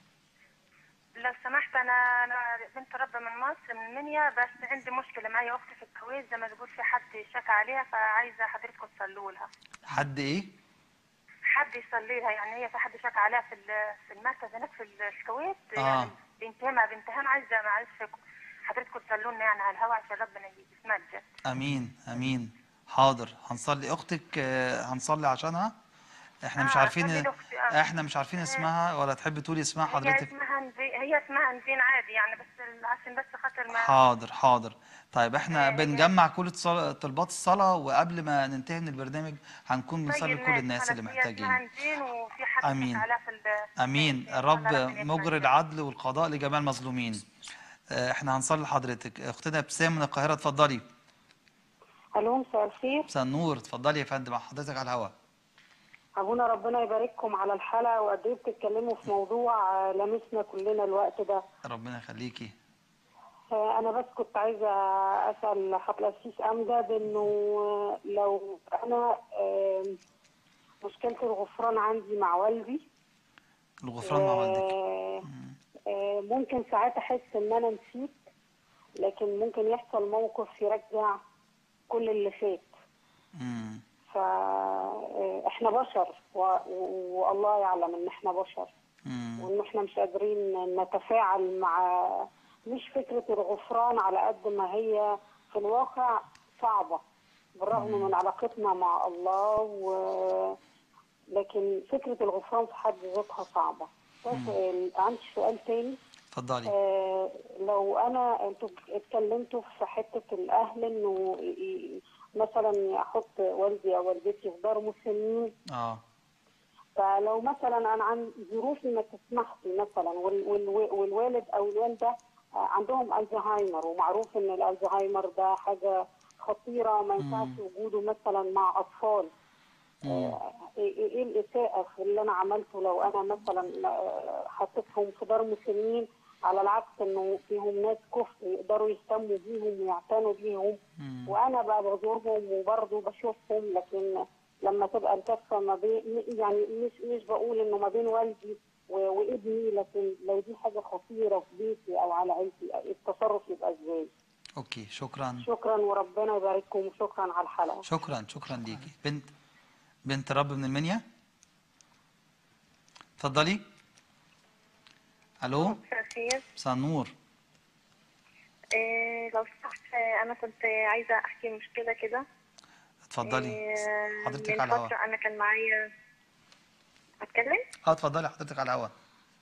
لو سمحت انا انا بنت ربة من مصر من المنيا بس عندي مشكله معايا اختي في الكويت زي ما تقول في حد شكى عليها فعايزه حضرتكم تصلوا لها حد ايه حد يصلي لها يعني هي في حد شكى عليها في ال- في المركز هناك في الكويت آه. يعني بنتها مع بنتها أنا عايزه معلش حضرتكم تصلوا لنا يعني على الهواء عشان ربنا يتمجد امين امين حاضر هنصلي اختك آه، هنصلي عشانها احنا مش آه، عارفين صلي لأختي، آه. احنا مش عارفين اسمها ولا تحبي تقولي اسمها هي حضرتك اسمها نزين هي اسمها نزين عادي يعني بس عشان بس خاطر ما حاضر حاضر طيب احنا آه، بنجمع كل اتصال- طلبات الصلاة وقبل ما ننتهي من البرنامج هنكون طيب بنصلي لكل ماشي، الناس خلاص، اللي هي محتاجين اسمها نزين وفي حد آمين. شكى عليها في ال- امين ماشي، الرب الله ربنا مجري يتمجد. العدل والقضاء لجميع المظلومين آه، احنا هنصلي لحضرتك اختنا ابتسام من القاهرة اتفضلي الو مساء الخير مساء النور اتفضلي يا فندم حضرتك على الهواء ابونا ربنا يبارككم على الحلقه وقد ايه بتتكلموا في موضوع آه، لمسنا كلنا الوقت ده ربنا يخليكي آه، انا بس كنت عايزه اسال حضرتك القسيس امجد انه آه، لو انا آه، مشكله الغفران عندي مع والدي الغفران مع والدك آه، آه، ممكن ساعات احس ان انا نسيت لكن ممكن يحصل موقف يرجع كل اللي فات مم. فاحنا بشر و- و- والله يعلم ان احنا بشر مم. وان احنا مش قادرين نتفاعل مع مش فكرة الغفران على قد ما هي في الواقع صعبة بالرغم من علاقتنا مع الله و... لكن فكرة الغفران في حد ذاتها صعبة ده سؤال عندي سؤال تاني اتفضلي آه، لو انا انتوا اتكلمتوا في حته الاهل انه ي- ي- مثلا احط والدي او والدتي في دار مسنين اه فلو مثلا انا عن ظروفي ما تسمح لي مثلا وال- وال- والوالد او الوالده آه، عندهم الزهايمر ومعروف ان الالزهايمر ده حاجه خطيره ما ينفعش وجوده مثلا مع اطفال آه، ايه إيه- إيه الاساءه في اللي انا عملته لو انا مثلا آه، حطيتهم في دار مسنين على العكس انه فيهم ناس كفر يقدروا يهتموا بيهم ويعتنوا بيهم وانا بقى بزورهم وبرضه بشوفهم لكن لما تبقى الكفه ما بين يعني مش مش بقول انه ما بين والدي و- وابني لكن لو دي حاجه خطيره في بيتي او على عيلتي التصرف يبقى ازاي؟ اوكي شكرا شكرا وربنا يبارككم وشكرا على الحلقه شكرا شكرا ليكي بنت بنت رب من المنيا اتفضلي الو مساء الخير مساء النور إيه لو سمحت آه، انا كنت عايزه احكي مشكله كده اتفضلي إيه، حضرتك من على الهواء فتره انا كان معايا اتكلم اه اتفضلي حضرتك على الهواء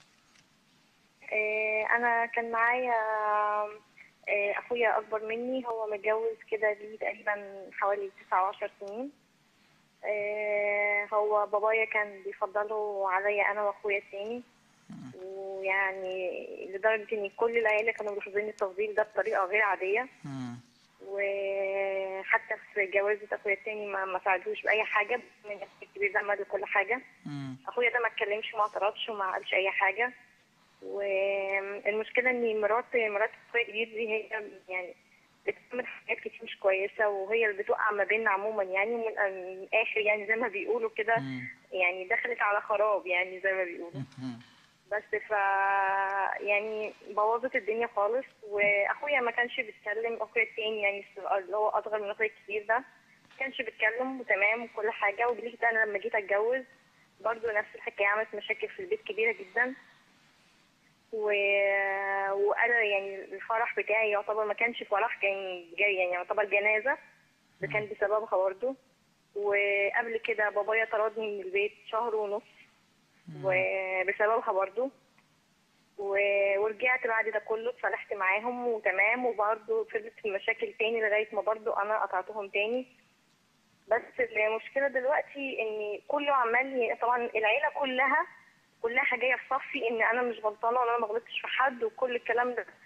إيه، انا كان معايا إيه، اخويا اكبر مني هو متجوز كده ليه تقريبا حوالي تسعة وعشر سنين إيه، هو بابايا كان بيفضله عليا انا واخويا التاني ويعني لدرجة ان كل العيلة كانوا بيرفضوني التفضيل ده بطريقة غير عادية مم. وحتى في جوازة اخويا التاني ما ما ساعدوش بأي حاجة من الناس الكبير ده عمل كل حاجة مم. اخويا ده ما اتكلمش وما اعترضش وما قالش اي حاجه والمشكله ان مرات مرات اخويا الكبير دي هي يعني بتعمل حاجات كتير مش كويسه وهي اللي بتوقع ما بيننا عموما يعني من من الاخر يعني زي ما بيقولوا كده مم. يعني دخلت على خراب يعني زي ما بيقولوا مم. بس ف يعني بوظت الدنيا خالص واخويا ما كانش بيتكلم اخويا التاني يعني اللي هو اصغر من اخويا الكبير ده ما كانش بيتكلم وتمام وكل حاجه وجليت انا لما جيت اتجوز برضو نفس الحكايه عملت مشاكل في البيت كبيره جدا و... وانا يعني الفرح بتاعي يعتبر ما كانش فرح كان جاي يعني يعتبر جنازه ده كان بسببها برضه وقبل كده بابايا طردني من البيت شهر ونص وبسببها برضه و- ورجعت بعد ده كله اتصالحت معاهم وتمام وبرضه فضلت في مشاكل تاني لغايه ما برضه انا قطعتهم تاني بس المشكله دلوقتي ان كله عمال ي- طبعا العيله كلها كلها جايه في صفي ان انا مش غلطانه وان انا ما غلطتش في حد وكل الكلام ده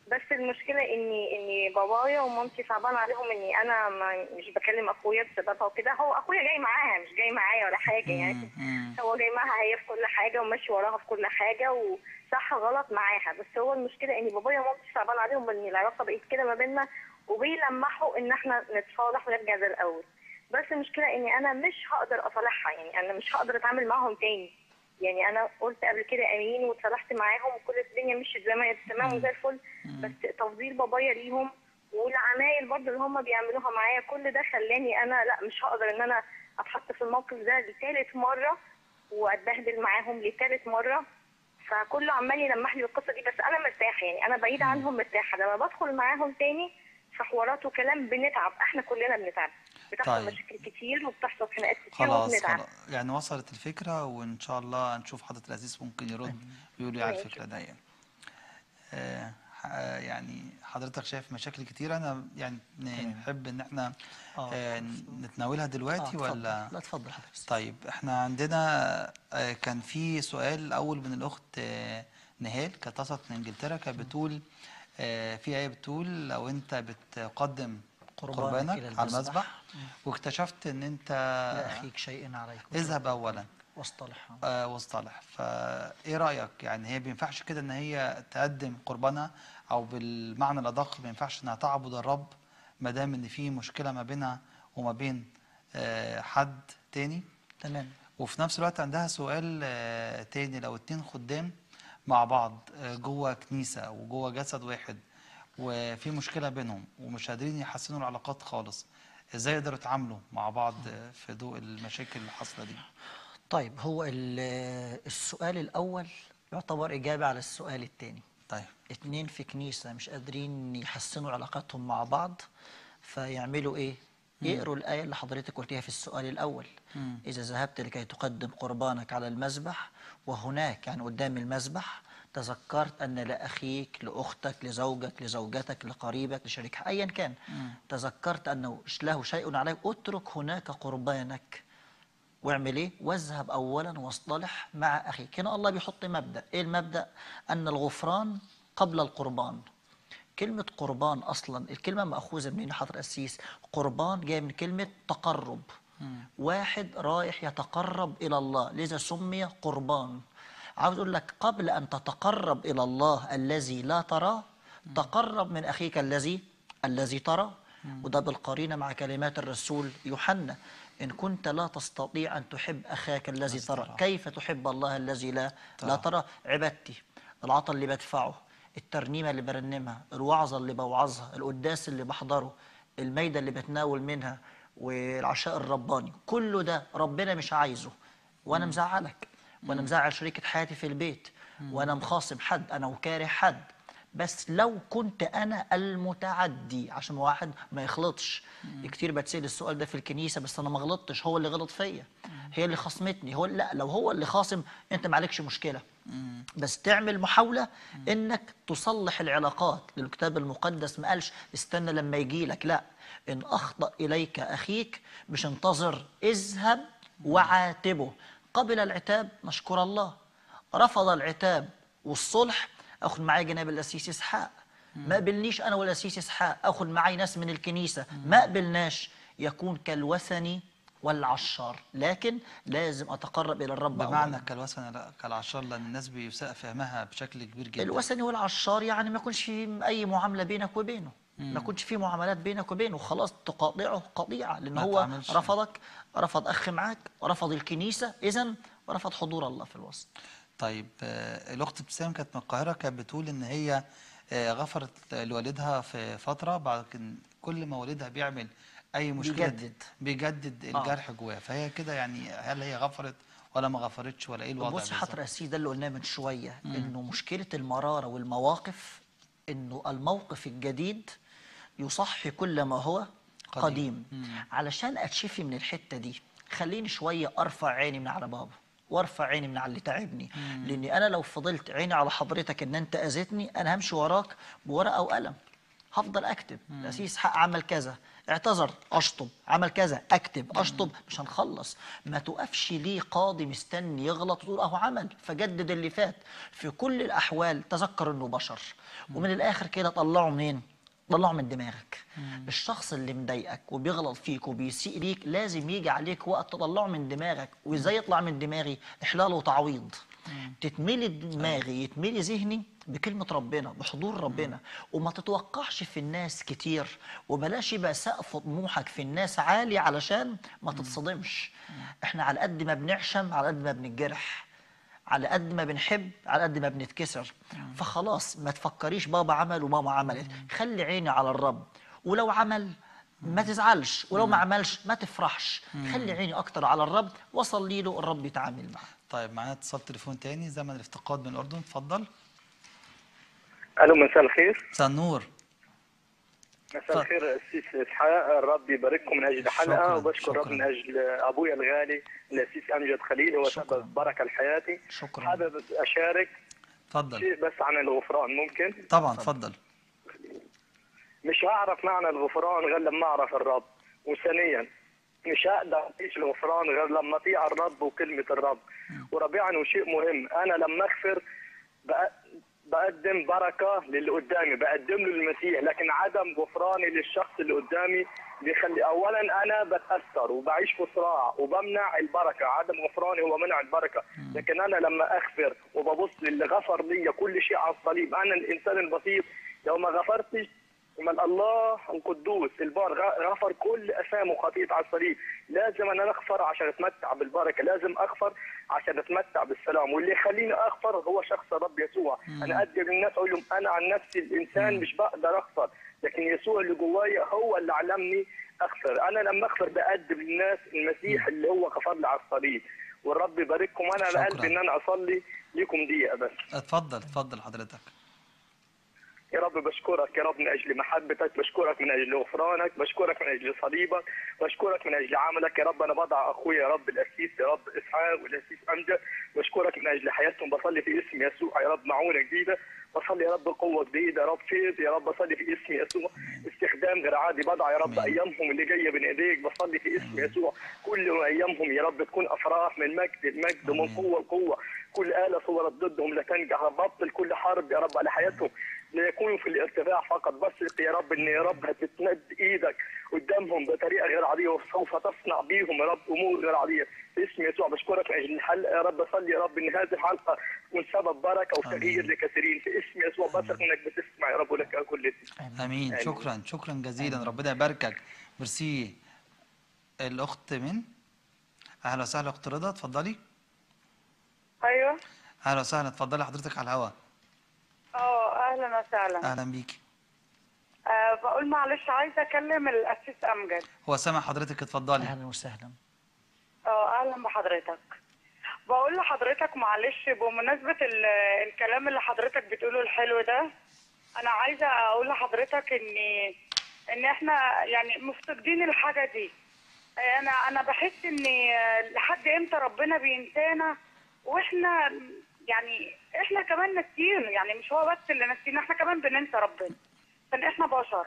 بس المشكله اني اني بابايا ومامتي صعبان عليهم اني انا ما مش بكلم اخويا بسببها وكده هو اخويا جاي معاها مش جاي معايا ولا حاجه يعني مم. هو جاي معاها هي في كل حاجه وماشي وراها في كل حاجه وصح غلط معاها بس هو المشكله ان بابايا ومامتي صعبان عليهم ان العلاقه بقت كده ما بيننا وبيلمحوا ان احنا نتصالح ونرجع زي الاول بس المشكله اني انا مش هقدر اصالحها يعني انا مش هقدر اتعامل معاهم تاني يعني انا قلت قبل كده امين وتصالحت معاهم وكل الدنيا مشيت زي ما هي تمام وزي الفل بس تفضيل بابايا ليهم والعمايل برضه اللي هم بيعملوها معايا كل ده خلاني انا لا مش هقدر ان انا اتحط في الموقف ده لثالث مره واتبهدل معاهم لثالث مره فكله عمال يلمح لي القصه دي بس انا مرتاحه يعني انا بعيده عنهم مرتاحه لما بدخل معاهم تاني في حوارات وكلام بنتعب احنا كلنا بنتعب بتحصل طيب. مشاكل كتير وبتحصل خناقات كتير خلاص وبنتعب خلاص يعني وصلت الفكرة وإن شاء الله نشوف حضرة العزيز ممكن يرد ويقول لي على ماشي. الفكرة دي آه ح- يعني حضرتك شايف مشاكل كتير أنا يعني ن- نحب إن إحنا آه. آه نتناولها آه، دلوقتي اتفضل. ولا لا اتفضل حضرتك طيب احنا عندنا آه، كان في سؤال الاول من الاخت آه، نهال كانت اتصلت من انجلترا كانت بتقول آه، في ايه بتقول لو انت بتقدم قربانك قربانك إلى على المذبح. المذبح واكتشفت ان انت لأخيك شيء عليك اذهب اولا واصطلح آه، واصطلح فايه رايك يعني هي بينفعش كده ان هي تقدم قربانها او بالمعنى الادق ما ينفعش انها تعبد الرب ما دام ان في مشكله ما بينها وما بين آه، حد تاني تمام وفي نفس الوقت عندها سؤال آه، تاني لو اتنين خدام مع بعض آه، جوه كنيسة وجوه جسد واحد وفي مشكلة بينهم ومش قادرين يحسنوا العلاقات خالص ازاي يقدروا يتعاملوا مع بعض آه، في ضوء المشاكل اللي حاصلة دي طيب هو ال- السؤال الأول يعتبر إجابة على السؤال الثاني طيب اتنين في كنيسة مش قادرين يحسنوا علاقاتهم مع بعض فيعملوا ايه؟ يقروا الآية اللي حضرتك قلتيها في السؤال الأول إذا ذهبت لكي تقدم قربانك على المذبح وهناك يعني قدام المذبح تذكرت أن لأخيك لأختك لزوجك لزوجتك لقريبك لشريك أيا كان تذكرت أنه له شيء عليك اترك هناك قربانك واعمل ايه؟ واذهب اولا واصطلح مع اخيك، هنا الله بيحط مبدا، ايه المبدا؟ ان الغفران قبل القربان. كلمة قربان أصلا الكلمة مأخوذة منين يا حضرة السيس؟ قربان جاي من كلمة تقرب واحد رايح يتقرب إلى الله لذا سمي قربان عاوز أقول لك قبل أن تتقرب إلى الله الذي لا تراه تقرب من أخيك الذي الذي تراه وده بالقرينة مع كلمات الرسول يوحنا إن كنت لا تستطيع أن تحب أخاك الذي ترى كيف تحب الله الذي لا لا ترى عبادتي العطاء اللي بدفعه الترنيمة اللي برنمها الوعظة اللي بوعظها القداس اللي بحضره الميدة اللي بتناول منها والعشاء الرباني كله ده ربنا مش عايزه وانا مزعلك وانا مزعل شريكة حياتي في البيت وانا مخاصم حد انا وكاره حد بس لو كنت انا المتعدي عشان واحد ما يخلطش كتير بتسال السؤال ده في الكنيسه بس انا ما غلطتش هو اللي غلط فيا هي اللي خصمتني هو لا لو هو اللي خاصم انت ما عليكش مشكله بس تعمل محاوله انك تصلح العلاقات لأن الكتاب المقدس ما قالش استنى لما يجي لك لا ان اخطا اليك اخيك مش انتظر اذهب وعاتبه قبل العتاب نشكر الله رفض العتاب والصلح اخذ معايا جناب الاسيس اسحاق ما قبلنيش انا والاسيس اسحاق اخذ معاي ناس من الكنيسه ما قبلناش يكون كالوثني والعشار لكن لازم اتقرب الى الرب بمعنى أولاً. كالوثن لا كالعشار لان الناس بيساء فهمها بشكل كبير جدا الوثني والعشار يعني ما يكونش في اي معامله بينك وبينه ما يكونش في معاملات بينك وبينه خلاص تقاطعه قطيعه لان ما هو تعملش. رفضك رفض اخ معاك رفض الكنيسه اذا رفض حضور الله في الوسط طيب آه، الاخت ابتسام كانت من القاهره كانت بتقول ان هي آه، غفرت لوالدها في فتره بعد كن- كل ما والدها بيعمل اي مشكله بيجدد. بيجدد آه. الجرح جواها فهي كده يعني هل هي غفرت ولا ما غفرتش ولا ايه الوضع بص بالظبط؟ حضرتك السيس ده اللي قلناه من شويه انه مشكله المراره والمواقف انه الموقف الجديد يصحي كل ما هو قديم. قديم, قديم. علشان اتشفي من الحته دي خليني شويه ارفع عيني من على بابا وارفع عيني من على اللي تعبني لاني انا لو فضلت عيني على حضرتك ان انت اذيتني انا همشي وراك بورقه وقلم هفضل اكتب الاسيس حق عمل كذا اعتذر اشطب عمل كذا اكتب اشطب مش هنخلص ما توقفش ليه قاضي مستني يغلط وتقول اهو عمل فجدد اللي فات في كل الاحوال تذكر انه بشر ومن الاخر كده طلعه منين طلعه من دماغك الشخص اللي مضايقك وبيغلط فيك وبيسيء ليك لازم يجي عليك وقت تطلعه من دماغك وازاي يطلع من دماغي احلال وتعويض تتملي دماغي يتملي ذهني بكلمة ربنا بحضور ربنا وما تتوقعش في الناس كتير وبلاش يبقى سقف طموحك في الناس عالي علشان ما تتصدمش احنا على قد ما بنعشم على قد ما بنتجرح على قد ما بنحب على قد ما بنتكسر فخلاص ما تفكريش بابا عمل وماما عملت خلي عيني على الرب ولو عمل ما تزعلش ولو ما عملش ما تفرحش خلي عيني اكتر على الرب وصلي له الرب يتعامل معاه طيب معانا اتصال تليفون تاني زمن الافتقاد من الاردن اتفضل الو مساء الخير مساء النور مساء الخير السيس اسحاق الرب يبارككم من اجل الحلقه شكراً، وبشكر الرب شكراً. من اجل ابويا الغالي الاسيس امجد خليل هو شكراً. سبب بركه لحياتي شكراً. حابب اشارك اتفضل شيء بس عن الغفران ممكن طبعا اتفضل مش هعرف معنى الغفران غير لما اعرف الرب وثانيا مش هقدر اعيش الغفران غير لما اطيع الرب وكلمه الرب ورابعا وشيء مهم انا لما اغفر بق- بقدم بركه للي قدامي بقدم له المسيح لكن عدم غفراني للشخص اللي قدامي بيخلي اولا انا بتاثر وبعيش في صراع وبمنع البركه عدم غفراني هو منع البركه لكن انا لما اغفر وببص للي غفر لي كل شيء على الصليب انا الانسان البسيط لو ما غفرتش من الله القدوس البار غ- غفر كل اثام وخطيئه على الصليب لازم انا اغفر عشان اتمتع بالبركه لازم اغفر عشان اتمتع بالسلام واللي يخليني اغفر هو شخص الرب يسوع انا اقدم للناس اقول لهم انا عن نفسي الانسان مش بقدر اغفر لكن يسوع اللي جوايا هو اللي علمني اغفر انا لما اغفر بقدم للناس المسيح اللي هو غفر لي على الصليب والرب يبارككم انا شكراً. بقلبي ان انا اصلي ليكم دقيقه بس اتفضل اتفضل حضرتك يا رب بشكرك يا رب من اجل محبتك بشكرك من اجل غفرانك بشكرك من اجل صليبك بشكرك من اجل عملك يا رب انا بضع اخويا يا رب الاسيس يا رب اسحاق والاسيس امجد بشكرك من اجل حياتهم بصلي في اسم يسوع يا رب معونه جديده بصلي يا رب قوه جديده يا رب فيض يا رب بصلي في اسم يسوع استخدام غير عادي بضع يا رب آمين. ايامهم اللي جايه بين ايديك بصلي في اسم يسوع كل ايامهم يا رب تكون افراح من مجد لمجد ومن آمين. قوه لقوه كل آلة صورت ضدهم لا تنجح رب ابطل كل حرب يا رب على حياتهم لا يكونوا في الارتفاع فقط بثق يا رب ان يا رب هتتمد ايدك قدامهم بطريقه غير عاديه وسوف تصنع بيهم يا رب امور غير عاديه باسم يسوع بشكرك من اجل الحلقه يا رب اصلي يا رب ان هذه الحلقه تكون سبب بركه وتغيير آمين. لكثيرين في اسم يسوع بثق انك بتسمع يا رب ولك كل اسم امين آمين. شكرا شكرا جزيلا ربنا يباركك ميرسي الاخت من اهلا وسهلا اخت رضا اتفضلي ايوه اهلا وسهلا اتفضلي حضرتك على الهواء اه اهلا وسهلا اهلا بيكي أه بقول معلش عايزه اكلم الاسيس امجد هو سامع حضرتك اتفضلي اهلا وسهلا اه اهلا بحضرتك بقول لحضرتك معلش بمناسبه ال- الكلام اللي حضرتك بتقوله الحلو ده انا عايزه اقول لحضرتك ان ان احنا يعني مفتقدين الحاجه دي انا انا بحس ان لحد امتى ربنا بينسانا واحنا يعني احنا كمان ناسيينه يعني مش هو بس اللي ناسينا احنا كمان بننسى ربنا عشان احنا بشر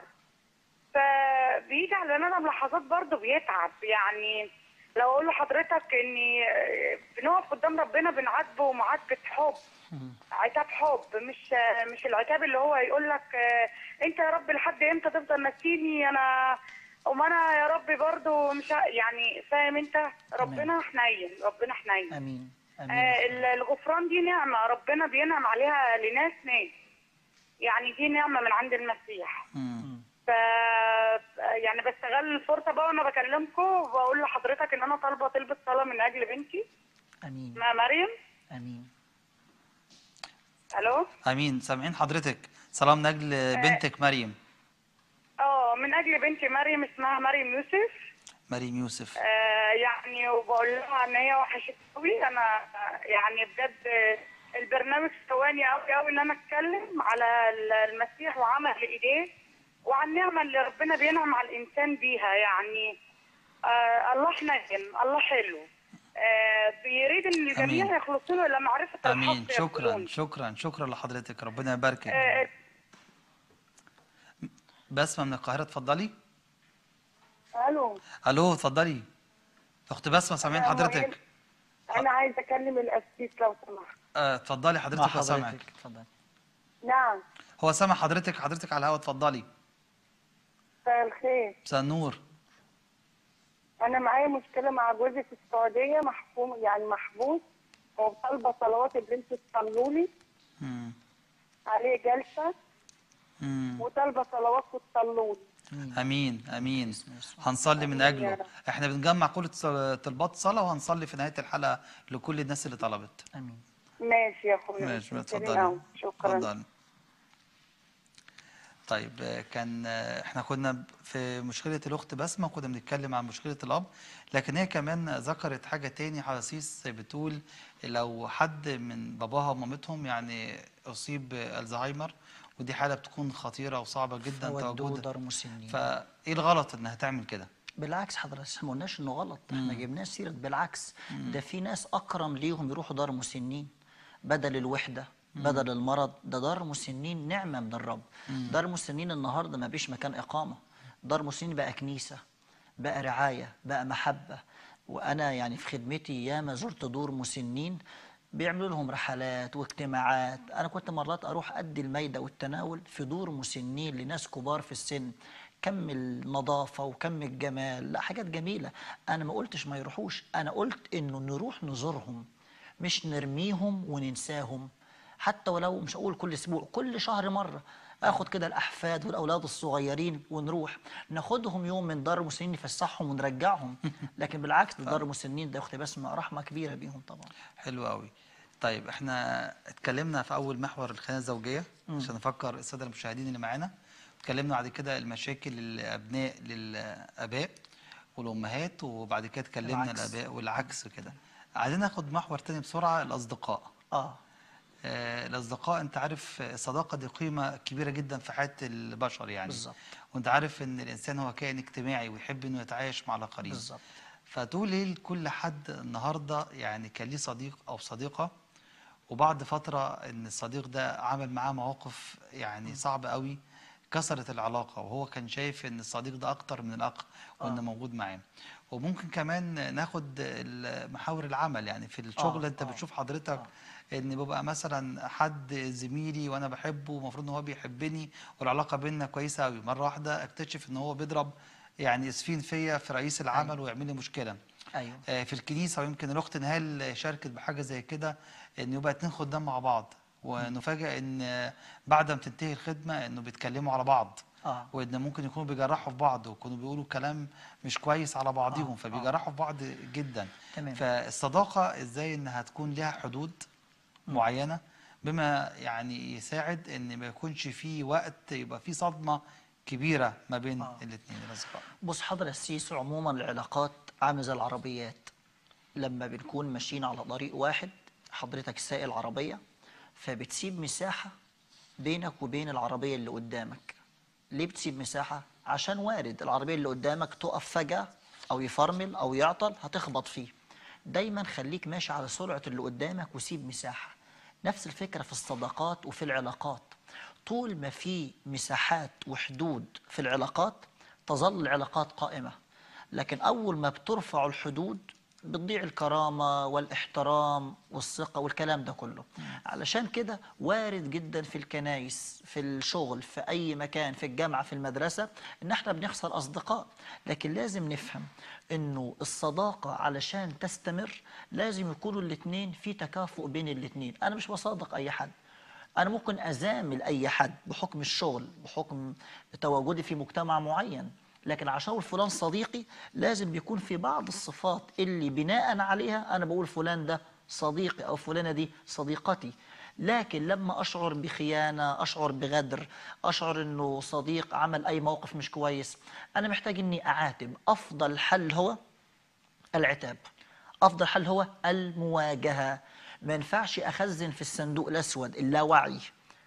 فبيجي علينا لحظات برضه بيتعب يعني لو اقول لحضرتك اني بنقف قدام ربنا بنعاتبه معاتبه حب عتاب حب مش مش العتاب اللي هو يقول لك انت يا رب لحد امتى تفضل ناسيني انا وما انا يا رب برضه مش ه- يعني فاهم انت ربنا حنين ربنا حنين امين آه، امين ال- الغفران دي نعمة ربنا بينعم عليها لناس ناس يعني دي نعمة من عند المسيح مم. ف يعني بستغل الفرصة بقى وانا بكلمكم وبقول لحضرتك ان انا طالبة طلبة صلاة من اجل بنتي امين اسمها مريم امين الو امين سامعين حضرتك سلام نجل بنتك مريم اه من اجل بنتي مريم اسمها مريم يوسف مريم يوسف آه يعني وبقول لها ان هي وحشت قوي انا يعني بجد البرنامج ثواني قوي قوي ان انا اتكلم على ال- المسيح وعمل ايديه وعن النعمه اللي ربنا بينعم على الانسان بيها يعني آه الله حنين الله حلو آه بيريد ان الجميع آمين. يخلصون الى معرفه الحق امين شكرا يقولون. شكرا شكرا لحضرتك ربنا يباركك آه بسمة من القاهرة اتفضلي الو الو اتفضلي اخت بسمة سامعين أنا حضرتك مهم. انا عايزه اكلم القسيس لو سمحت آه، اتفضلي مع حضرتك هو سامعك حضرتك اتفضل نعم هو سامع حضرتك حضرتك على الهوا اتفضلي مساء الخير مساء النور انا معايا مشكله مع جوزي في السعوديه محكوم يعني محبوس وطالبه صلوات البنت تصلوا لي مم. عليه جلسه مم. وطالبه صلوات تصلوا لي امين امين هنصلي من اجله احنا بنجمع كل الص- طلبات صلاه وهنصلي في نهايه الحلقه لكل الناس اللي طلبت امين ماشي يا اخويا ماشي متشكرين اتفضلي أوي. شكرا اتفضلي طيب آه، كان آه، احنا كنا ب- في مشكله الاخت بسمه كنا بنتكلم عن مشكله الاب لكن هي كمان ذكرت حاجه تاني حسيس بتقول لو حد من باباها ومامتهم يعني اصيب بالزهايمر ودي حاله بتكون خطيره وصعبه جدا فودوه تواجدها دار مسنين فايه الغلط انها تعمل كده بالعكس حضرتك ما قلناش انه غلط احنا جبناه سيره بالعكس ده في ناس اكرم ليهم يروحوا دار مسنين بدل الوحده بدل المرض ده دار مسنين نعمه من الرب دار مسنين النهارده ما بيش مكان اقامه دار مسنين بقى كنيسه بقى رعايه بقى محبه وانا يعني في خدمتي ياما زرت دور مسنين بيعملوا لهم رحلات واجتماعات انا كنت مرات اروح ادي الميده والتناول في دور مسنين لناس كبار في السن كم النظافه وكم الجمال لا حاجات جميله انا ما قلتش ما يروحوش انا قلت انه نروح نزورهم مش نرميهم وننساهم حتى ولو مش هقول كل اسبوع كل شهر مره اخد كده الاحفاد والاولاد الصغيرين ونروح ناخدهم يوم من دار المسنين نفسحهم ونرجعهم لكن بالعكس ده دار المسنين ده يا اختي بسمه رحمه كبيره بيهم طبعا حلو قوي طيب احنا اتكلمنا في اول محور الخيانه الزوجيه عشان نفكر الساده المشاهدين اللي معانا اتكلمنا بعد كده المشاكل الابناء للاباء والامهات وبعد كده اتكلمنا العكس. الاباء والعكس كده عايزين ناخد محور تاني بسرعه الاصدقاء اه آه، الاصدقاء انت عارف آه، الصداقه دي قيمه كبيره جدا في حياه البشر يعني بالظبط. وانت عارف ان الانسان هو كائن اجتماعي ويحب انه يتعايش مع الاخرين بالظبط. فتقول ايه لكل حد النهارده يعني كان ليه صديق او صديقه وبعد فتره ان الصديق ده عمل معاه مواقف يعني صعبه قوي كسرت العلاقه وهو كان شايف ان الصديق ده اكتر من الاخ وانه موجود معاه وممكن كمان ناخد ال- محاور العمل يعني في الشغل آه، انت آه، بتشوف حضرتك ان بيبقى مثلا حد زميلي وانا بحبه ومفروض ان هو بيحبني والعلاقه بيننا كويسه قوي مره واحده اكتشف ان هو بيضرب يعني اسفين فيا في رئيس العمل ويعمل لي مشكله ايوه آه، في الكنيسه ويمكن الاخت نهال شاركت بحاجه زي كده ان يبقى اتنين خدام مع بعض ونفاجئ ان آه، بعد ما تنتهي الخدمه انه بيتكلموا على بعض اه وان ممكن يكونوا بيجرحوا في بعض ويكونوا بيقولوا كلام مش كويس على بعضهم فبيجرحوا في بعض جدا تمام. فالصداقه ازاي انها تكون لها حدود معينه بما يعني يساعد ان ما يكونش في وقت يبقى في صدمه كبيره ما بين آه. الاثنين الاصدقاء بص حضر السيس عموما العلاقات عامله زي العربيات لما بنكون ماشيين على طريق واحد حضرتك سايق العربيه فبتسيب مساحه بينك وبين العربيه اللي قدامك ليه بتسيب مساحه عشان وارد العربيه اللي قدامك تقف فجاه او يفرمل او يعطل هتخبط فيه دايما خليك ماشي على سرعه اللي قدامك وسيب مساحه نفس الفكره في الصداقات وفي العلاقات طول ما في مساحات وحدود في العلاقات تظل العلاقات قائمة لكن أول ما بترفع الحدود بتضيع الكرامة والاحترام والثقة والكلام ده كله علشان كده وارد جدا في الكنايس في الشغل في أي مكان في الجامعة في المدرسة إن احنا بنخسر أصدقاء لكن لازم نفهم إنه الصداقة علشان تستمر لازم يكونوا الاتنين في تكافؤ بين الاتنين أنا مش بصادق أي حد أنا ممكن أزامل أي حد بحكم الشغل بحكم تواجدي في مجتمع معين لكن عشان أقول فلان صديقي لازم بيكون في بعض الصفات اللي بناء عليها أنا بقول فلان ده صديقي أو فلانة دي صديقتي لكن لما أشعر بخيانة أشعر بغدر أشعر أنه صديق عمل أي موقف مش كويس أنا محتاج أني أعاتب أفضل حل هو العتاب افضل حل هو المواجهه ما ينفعش اخزن في الصندوق الاسود اللاوعي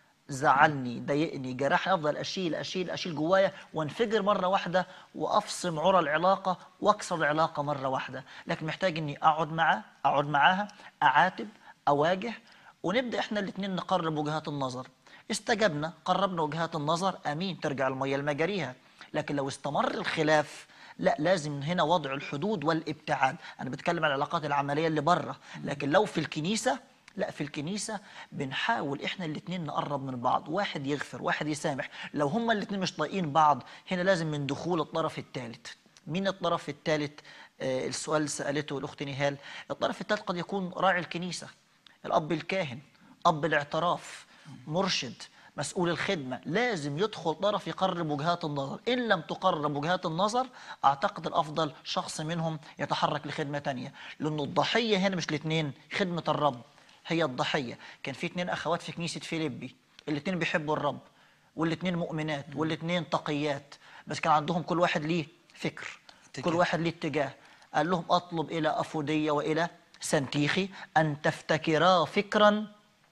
زعلني ضايقني جرحني افضل اشيل اشيل اشيل جوايا وانفجر مره واحده وافصم عرى العلاقه واكسر العلاقه مره واحده لكن محتاج اني اقعد معاه اقعد معاها اعاتب اواجه ونبدا احنا الاثنين نقرب وجهات النظر استجبنا قربنا وجهات النظر امين ترجع الميه لمجاريها لكن لو استمر الخلاف لا لازم هنا وضع الحدود والابتعاد انا بتكلم عن العلاقات العمليه اللي بره لكن لو في الكنيسه لا في الكنيسة بنحاول احنا الاتنين نقرب من بعض واحد يغفر واحد يسامح لو هما الاتنين مش طايقين بعض هنا لازم من دخول الطرف الثالث مين الطرف الثالث آه السؤال اللي سألته الأخت نهال الطرف الثالث قد يكون راعي الكنيسة الأب الكاهن أب الاعتراف مرشد مسؤول الخدمة لازم يدخل طرف يقرب وجهات النظر إن لم تقرب وجهات النظر أعتقد الأفضل شخص منهم يتحرك لخدمة تانية لأنه الضحية هنا مش الاثنين خدمة الرب هي الضحية كان في اتنين أخوات في كنيسة فيليبي الاتنين بيحبوا الرب والاتنين مؤمنات والاتنين تقيات بس كان عندهم كل واحد ليه فكر كل واحد ليه اتجاه قال لهم أطلب إلى أفودية وإلى سنتيخي أن تفتكرا فكرا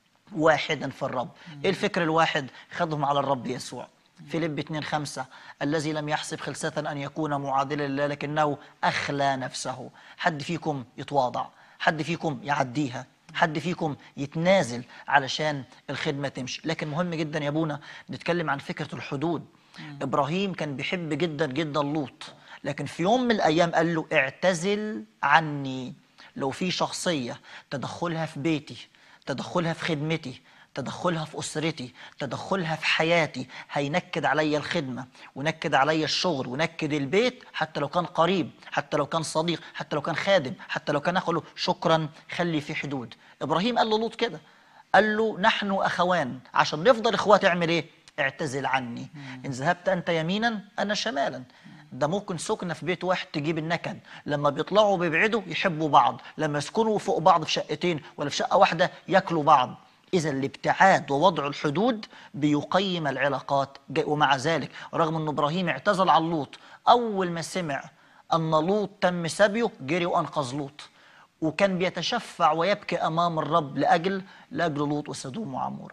واحدا في الرب ايه الفكر الواحد خدهم على الرب يسوع فيليب 2 5 الذي لم يحسب خلسة أن يكون معادلا لله لكنه أخلى نفسه حد فيكم يتواضع حد فيكم يعديها حد فيكم يتنازل علشان الخدمة تمشي لكن مهم جدا يا ابونا نتكلم عن فكرة الحدود إبراهيم كان بيحب جدا جدا لوط لكن في يوم من الأيام قال له اعتزل عني لو في شخصية تدخلها في بيتي تدخلها في خدمتي تدخلها في أسرتي تدخلها في حياتي هينكد عليا الخدمة ونكد عليا الشغل ونكد البيت حتى لو كان قريب حتى لو كان صديق حتى لو كان خادم حتى لو كان أخله شكرا خلي في حدود إبراهيم قال له لوط كده قال له نحن أخوان عشان نفضل إخوات اعمل إيه اعتزل عني إن ذهبت أنت يمينا أنا شمالا ده ممكن سكنة في بيت واحد تجيب النكد لما بيطلعوا وبيبعدوا يحبوا بعض لما يسكنوا فوق بعض في شقتين ولا في شقة واحدة ياكلوا بعض إذا الابتعاد ووضع الحدود بيقيم العلاقات جا- ومع ذلك رغم أن إبراهيم اعتزل عن لوط أول ما سمع أن لوط تم سبيه جري وأنقذ لوط وكان بيتشفع ويبكي أمام الرب لأجل لأجل لوط وسدوم وعمورة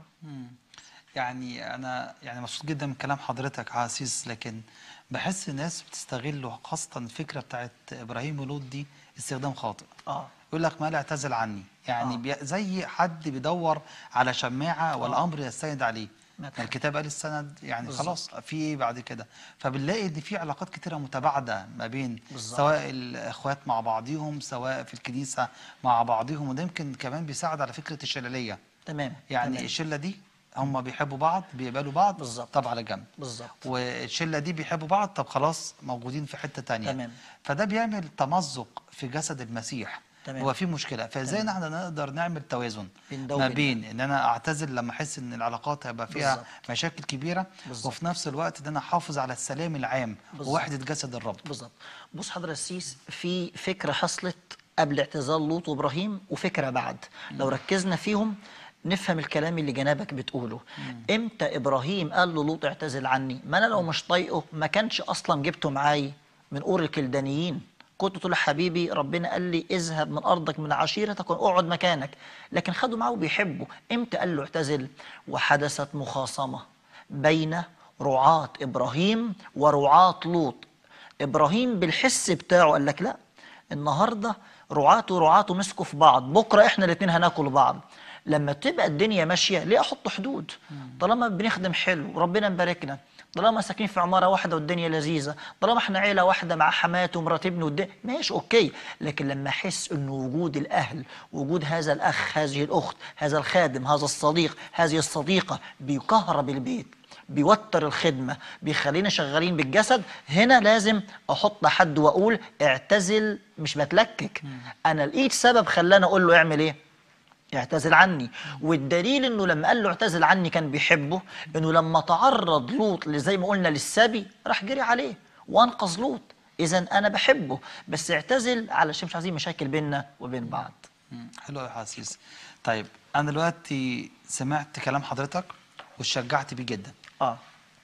يعني انا يعني مبسوط جدا من كلام حضرتك يا عسيس لكن بحس الناس بتستغل خاصه الفكره بتاعت ابراهيم ولوط دي استخدام خاطئ آه يقول لك ما لا اعتزل عني يعني آه. بي زي حد بيدور على شماعه والامر يستند عليه مثلاً. ما الكتاب قال السند يعني بالظبط. خلاص في ايه بعد كده فبنلاقي ان في علاقات كتيره متباعده ما بين بالظبط. سواء الاخوات مع بعضهم سواء في الكنيسه مع بعضهم وده يمكن كمان بيساعد على فكره الشلاليه تمام يعني تمام. الشله دي هم بيحبوا بعض بيقبلوا بعض بالظبط. طب على جنب بالظبط والشله دي بيحبوا بعض طب خلاص موجودين في حته تانية تمام. فده بيعمل تمزق في جسد المسيح تمام. هو في مشكله فازاي تمام. احنا نقدر نعمل توازن بين ده ما وبين بين ان انا اعتزل لما احس ان العلاقات هيبقى فيها بالظبط. مشاكل كبيره بالظبط. وفي نفس الوقت ان انا احافظ على السلام العام بالظبط. ووحده جسد الرب بالظبط بص حضرتك السيس في فكره حصلت قبل اعتزال لوط وابراهيم وفكره بعد لو ركزنا فيهم نفهم الكلام اللي جنابك بتقوله امتى ابراهيم قال له لوط اعتزل عني ما انا لو مش طايقه ما كانش اصلا جبته معاي من اور الكلدانيين كنت تقول له حبيبي ربنا قال لي اذهب من ارضك من عشيرتك واقعد مكانك لكن خده معاه وبيحبه امتى قال له اعتزل وحدثت مخاصمه بين رعاة ابراهيم ورعاة لوط ابراهيم بالحس بتاعه قال لك لا النهارده رعاته ورعاته مسكوا في بعض بكره احنا الاثنين هناكل بعض لما تبقى الدنيا ماشيه ليه احط حدود طالما بنخدم حلو وربنا مباركنا طالما ساكنين في عماره واحده والدنيا لذيذه طالما احنا عيله واحده مع حماتي ومرات ابني والدنيا ماشي اوكي لكن لما احس ان وجود الاهل وجود هذا الاخ هذه الاخت هذا الخادم هذا الصديق هذه الصديقه بيكهرب البيت بيوتر الخدمة بيخلينا شغالين بالجسد هنا لازم أحط حد وأقول اعتزل مش بتلكك أنا لقيت سبب خلاني أقول له اعمل إيه اعتزل عني والدليل انه لما قال له اعتزل عني كان بيحبه انه لما تعرض لوط زي ما قلنا للسبي راح جري عليه وانقذ لوط اذا انا بحبه بس اعتزل علشان مش عايزين مشاكل بيننا وبين بعض مم، حلو يا حسيس طيب انا دلوقتي سمعت كلام حضرتك واتشجعت بيه جدا اه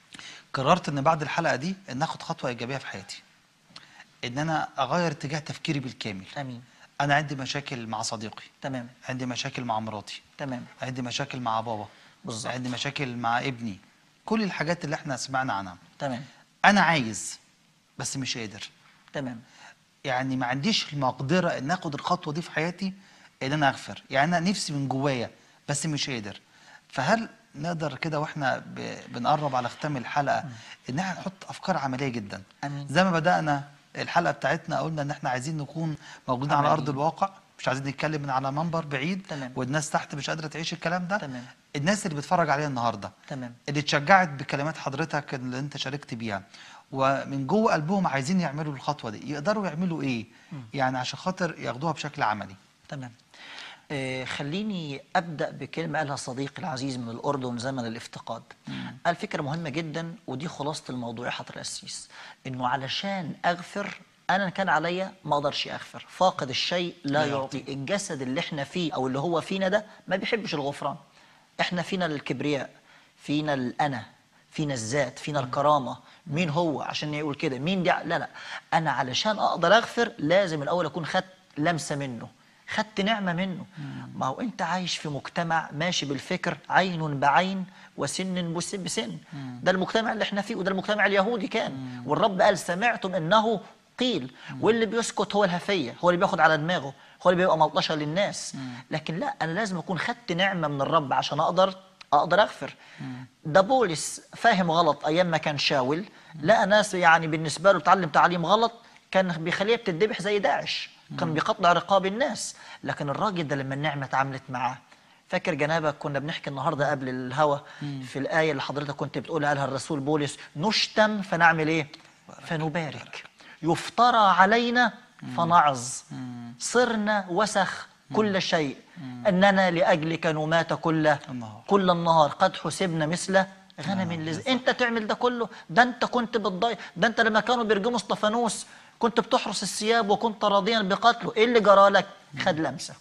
قررت ان بعد الحلقه دي ان اخد خطوه ايجابيه في حياتي ان انا اغير اتجاه تفكيري بالكامل امين انا عندي مشاكل مع صديقي تمام عندي مشاكل مع مراتي تمام عندي مشاكل مع بابا بالظبط. عندي مشاكل مع ابني كل الحاجات اللي احنا سمعنا عنها تمام انا عايز بس مش قادر تمام يعني ما عنديش المقدره ان اخد الخطوه دي في حياتي ان انا اغفر يعني انا نفسي من جوايا بس مش قادر فهل نقدر كده واحنا ب... بنقرب على ختام الحلقه ان احنا نحط افكار عمليه جدا امين زي ما بدانا الحلقه بتاعتنا قلنا ان احنا عايزين نكون موجودين على ارض عمليين. الواقع مش عايزين نتكلم من على منبر بعيد تمام. والناس تحت مش قادره تعيش الكلام ده تمام الناس اللي بتتفرج علينا النهارده تمام اللي اتشجعت بكلمات حضرتك اللي انت شاركت بيها ومن جوه قلبهم عايزين يعملوا الخطوه دي يقدروا يعملوا ايه يعني عشان خاطر ياخدوها بشكل عملي تمام آه خليني ابدا بكلمه قالها صديقي العزيز من الاردن زمن الافتقاد قال فكره مهمه جدا ودي خلاصه الموضوع يا حضره القسيس انه علشان اغفر انا كان عليا ما اقدرش اغفر فاقد الشيء لا لا يعطي الجسد اللي احنا فيه او اللي هو فينا ده ما بيحبش الغفران احنا فينا الكبرياء فينا الانا فينا الذات فينا الكرامه مين هو عشان يقول كده مين دي لا لا انا علشان اقدر اغفر لازم الاول اكون خدت لمسه منه خدت نعمه منه ما هو انت عايش في مجتمع ماشي بالفكر عين بعين وسن بس- بسن ده المجتمع اللي احنا فيه وده المجتمع اليهودي كان والرب قال سمعتم انه قيل واللي بيسكت هو الهفيه هو اللي بياخد على دماغه هو اللي بيبقى ملطشه للناس لكن لا انا لازم اكون خدت نعمه من الرب عشان اقدر اقدر اغفر ده بولس فاهم غلط ايام ما كان شاول لقى ناس يعني بالنسبه له اتعلم تعليم غلط كان بيخليها بتدبح زي داعش كان بيقطع رقاب الناس لكن الراجل ده لما النعمه اتعاملت معاه فاكر جنابك كنا بنحكي النهارده قبل الهوا في الايه اللي حضرتك كنت بتقولها قالها الرسول بولس نشتم فنعمل ايه فنبارك يفترى علينا فنعظ صرنا وسخ كل شيء اننا لاجلك نمات كل النهار. كل النهار قد حسبنا مثل غنم لز انت تعمل ده كله ده انت كنت بتضيع ده انت لما كانوا بيرجموا اسطفانوس كنت بتحرس الثياب وكنت راضيا بقتله ايه اللي جرى لك خد لمسه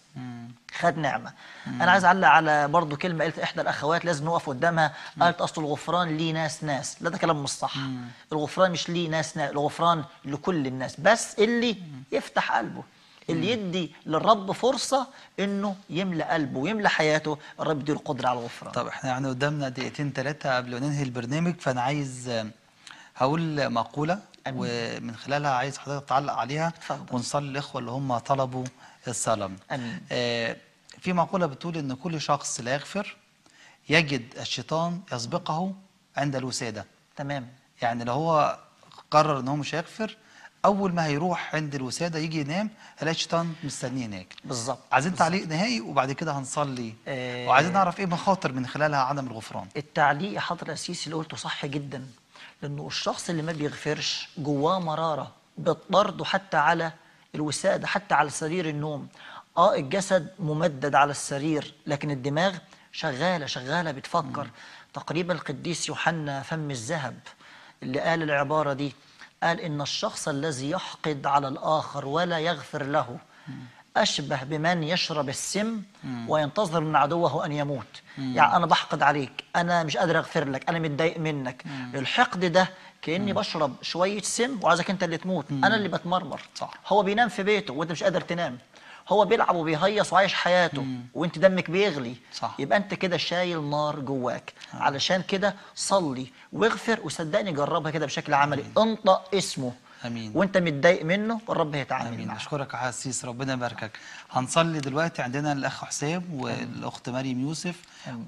خد نعمه انا عايز اعلق على برضو كلمه قالت احدى الاخوات لازم نقف قدامها قالت اصل الغفران ليه ناس ناس لا ده كلام مش صح الغفران مش ليه ناس ناس الغفران لكل الناس بس اللي يفتح قلبه اللي يدي للرب فرصه انه يملى قلبه ويملى حياته الرب يديله القدره على الغفران طب احنا يعني قدامنا دقيقتين ثلاثة قبل ما ننهي البرنامج فأنا عايز آه، هقول مقولة أمين. ومن خلالها عايز حضرتك تعلق عليها اتفضل. ونصلي الإخوة اللي هم طلبوا الصلاة. امين آه، في مقولة بتقول إن كل شخص لا يغفر يجد الشيطان يسبقه عند الوسادة. تمام يعني لو هو قرر إن هو مش هيغفر أول ما هيروح عند الوسادة يجي ينام هيلاقي الشيطان مستنيه هناك. بالظبط عايزين تعليق نهائي وبعد كده هنصلي آه، وعايزين نعرف ايه مخاطر من خلالها عدم الغفران التعليق يا حضرة السيسي اللي قلته صح جدا لانه الشخص اللي ما بيغفرش جواه مراره بتطرده حتى على الوساده حتى على سرير النوم اه الجسد ممدد على السرير لكن الدماغ شغاله شغاله بتفكر تقريبا القديس يوحنا فم الذهب اللي قال العباره دي قال ان الشخص الذي يحقد على الاخر ولا يغفر له أشبه بمن يشرب السم وينتظر من عدوه أن يموت يعني أنا بحقد عليك أنا مش قادر أغفر لك أنا متضايق منك الحقد ده كأني بشرب شوية سم وعايزك أنت اللي تموت أنا اللي بتمرمر صح. هو بينام في بيته وأنت مش قادر تنام هو بيلعب وبيهيص وعايش حياته وانت دمك بيغلي صح. يبقى انت كده شايل نار جواك علشان كده صلي واغفر وصدقني جربها كده بشكل عملي انطق اسمه امين وانت متضايق منه والرب هيتعامل امين معاك اشكرك يا حسيس ربنا يباركك هنصلي دلوقتي عندنا الاخ حسام والاخت مريم يوسف آمين.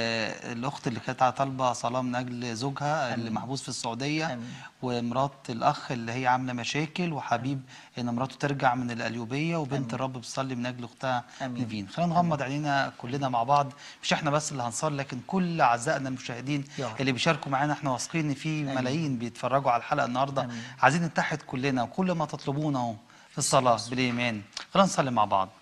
والاخت اللي كانت طالبه صلاه من اجل زوجها اللي محبوس في السعوديه آمين. ومرات الاخ اللي هي عامله مشاكل وحبيب ان مراته ترجع من القليوبيه وبنت الرب بتصلي من اجل اختها آمين. نيفين خلينا نغمض عينينا كلنا مع بعض مش احنا بس اللي هنصلي لكن كل اعزائنا المشاهدين يا رب. اللي بيشاركوا معانا احنا واثقين ان في ملايين بيتفرجوا على الحلقه النهارده آمين. عايزين نتحد كلنا وكل ما تطلبونه في الصلاة بالإيمان خلينا نصلي مع بعض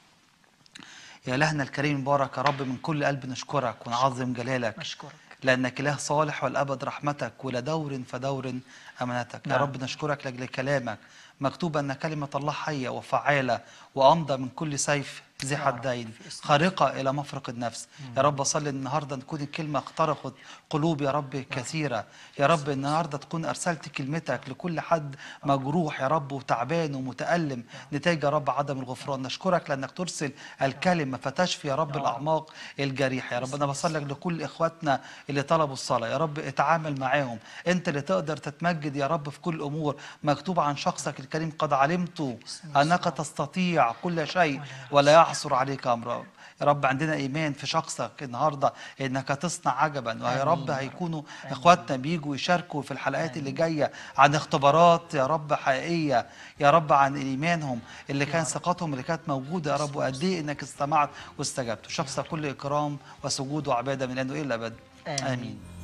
يا إلهنا الكريم المبارك يا رب من كل قلب نشكرك ونعظم جلالك أشكرك لأنك إله صالح والأبد رحمتك ولدور فدور أمانتك يا نعم. رب نشكرك لأجل كلامك مكتوب أن كلمة الله حية وفعالة وأمضى من كل سيف ذي يا رب، حدين في اسم خارقة إلى مفرق النفس يا رب أصلي النهاردة تكون الكلمة اخترقت قلوب يا رب كثيرة يا رب النهاردة تكون أرسلت كلمتك لكل حد مجروح يا رب وتعبان ومتألم نتاج يا رب عدم الغفران نشكرك لأنك ترسل الكلمة فتشفي يا رب الأعماق الجريحة يا رب أنا بصلي لكل إخواتنا اللي طلبوا الصلاة يا رب اتعامل معاهم أنت اللي تقدر تتمجد يا رب في كل أمور مكتوب عن شخصك الكريم قد علمت أنك تستطيع كل شيء ولا يعصى يعثر عليك امر يا رب عندنا ايمان في شخصك النهارده انك هتصنع عجبا ويا رب هيكونوا اخواتنا بيجوا يشاركوا في الحلقات اللي جايه عن اختبارات يا رب حقيقيه يا رب عن ايمانهم اللي كان ثقتهم اللي كانت موجوده يا رب وقد ايه انك استمعت واستجبت شخصك كل اكرام وسجود وعباده من لانه الى الابد آمين. امين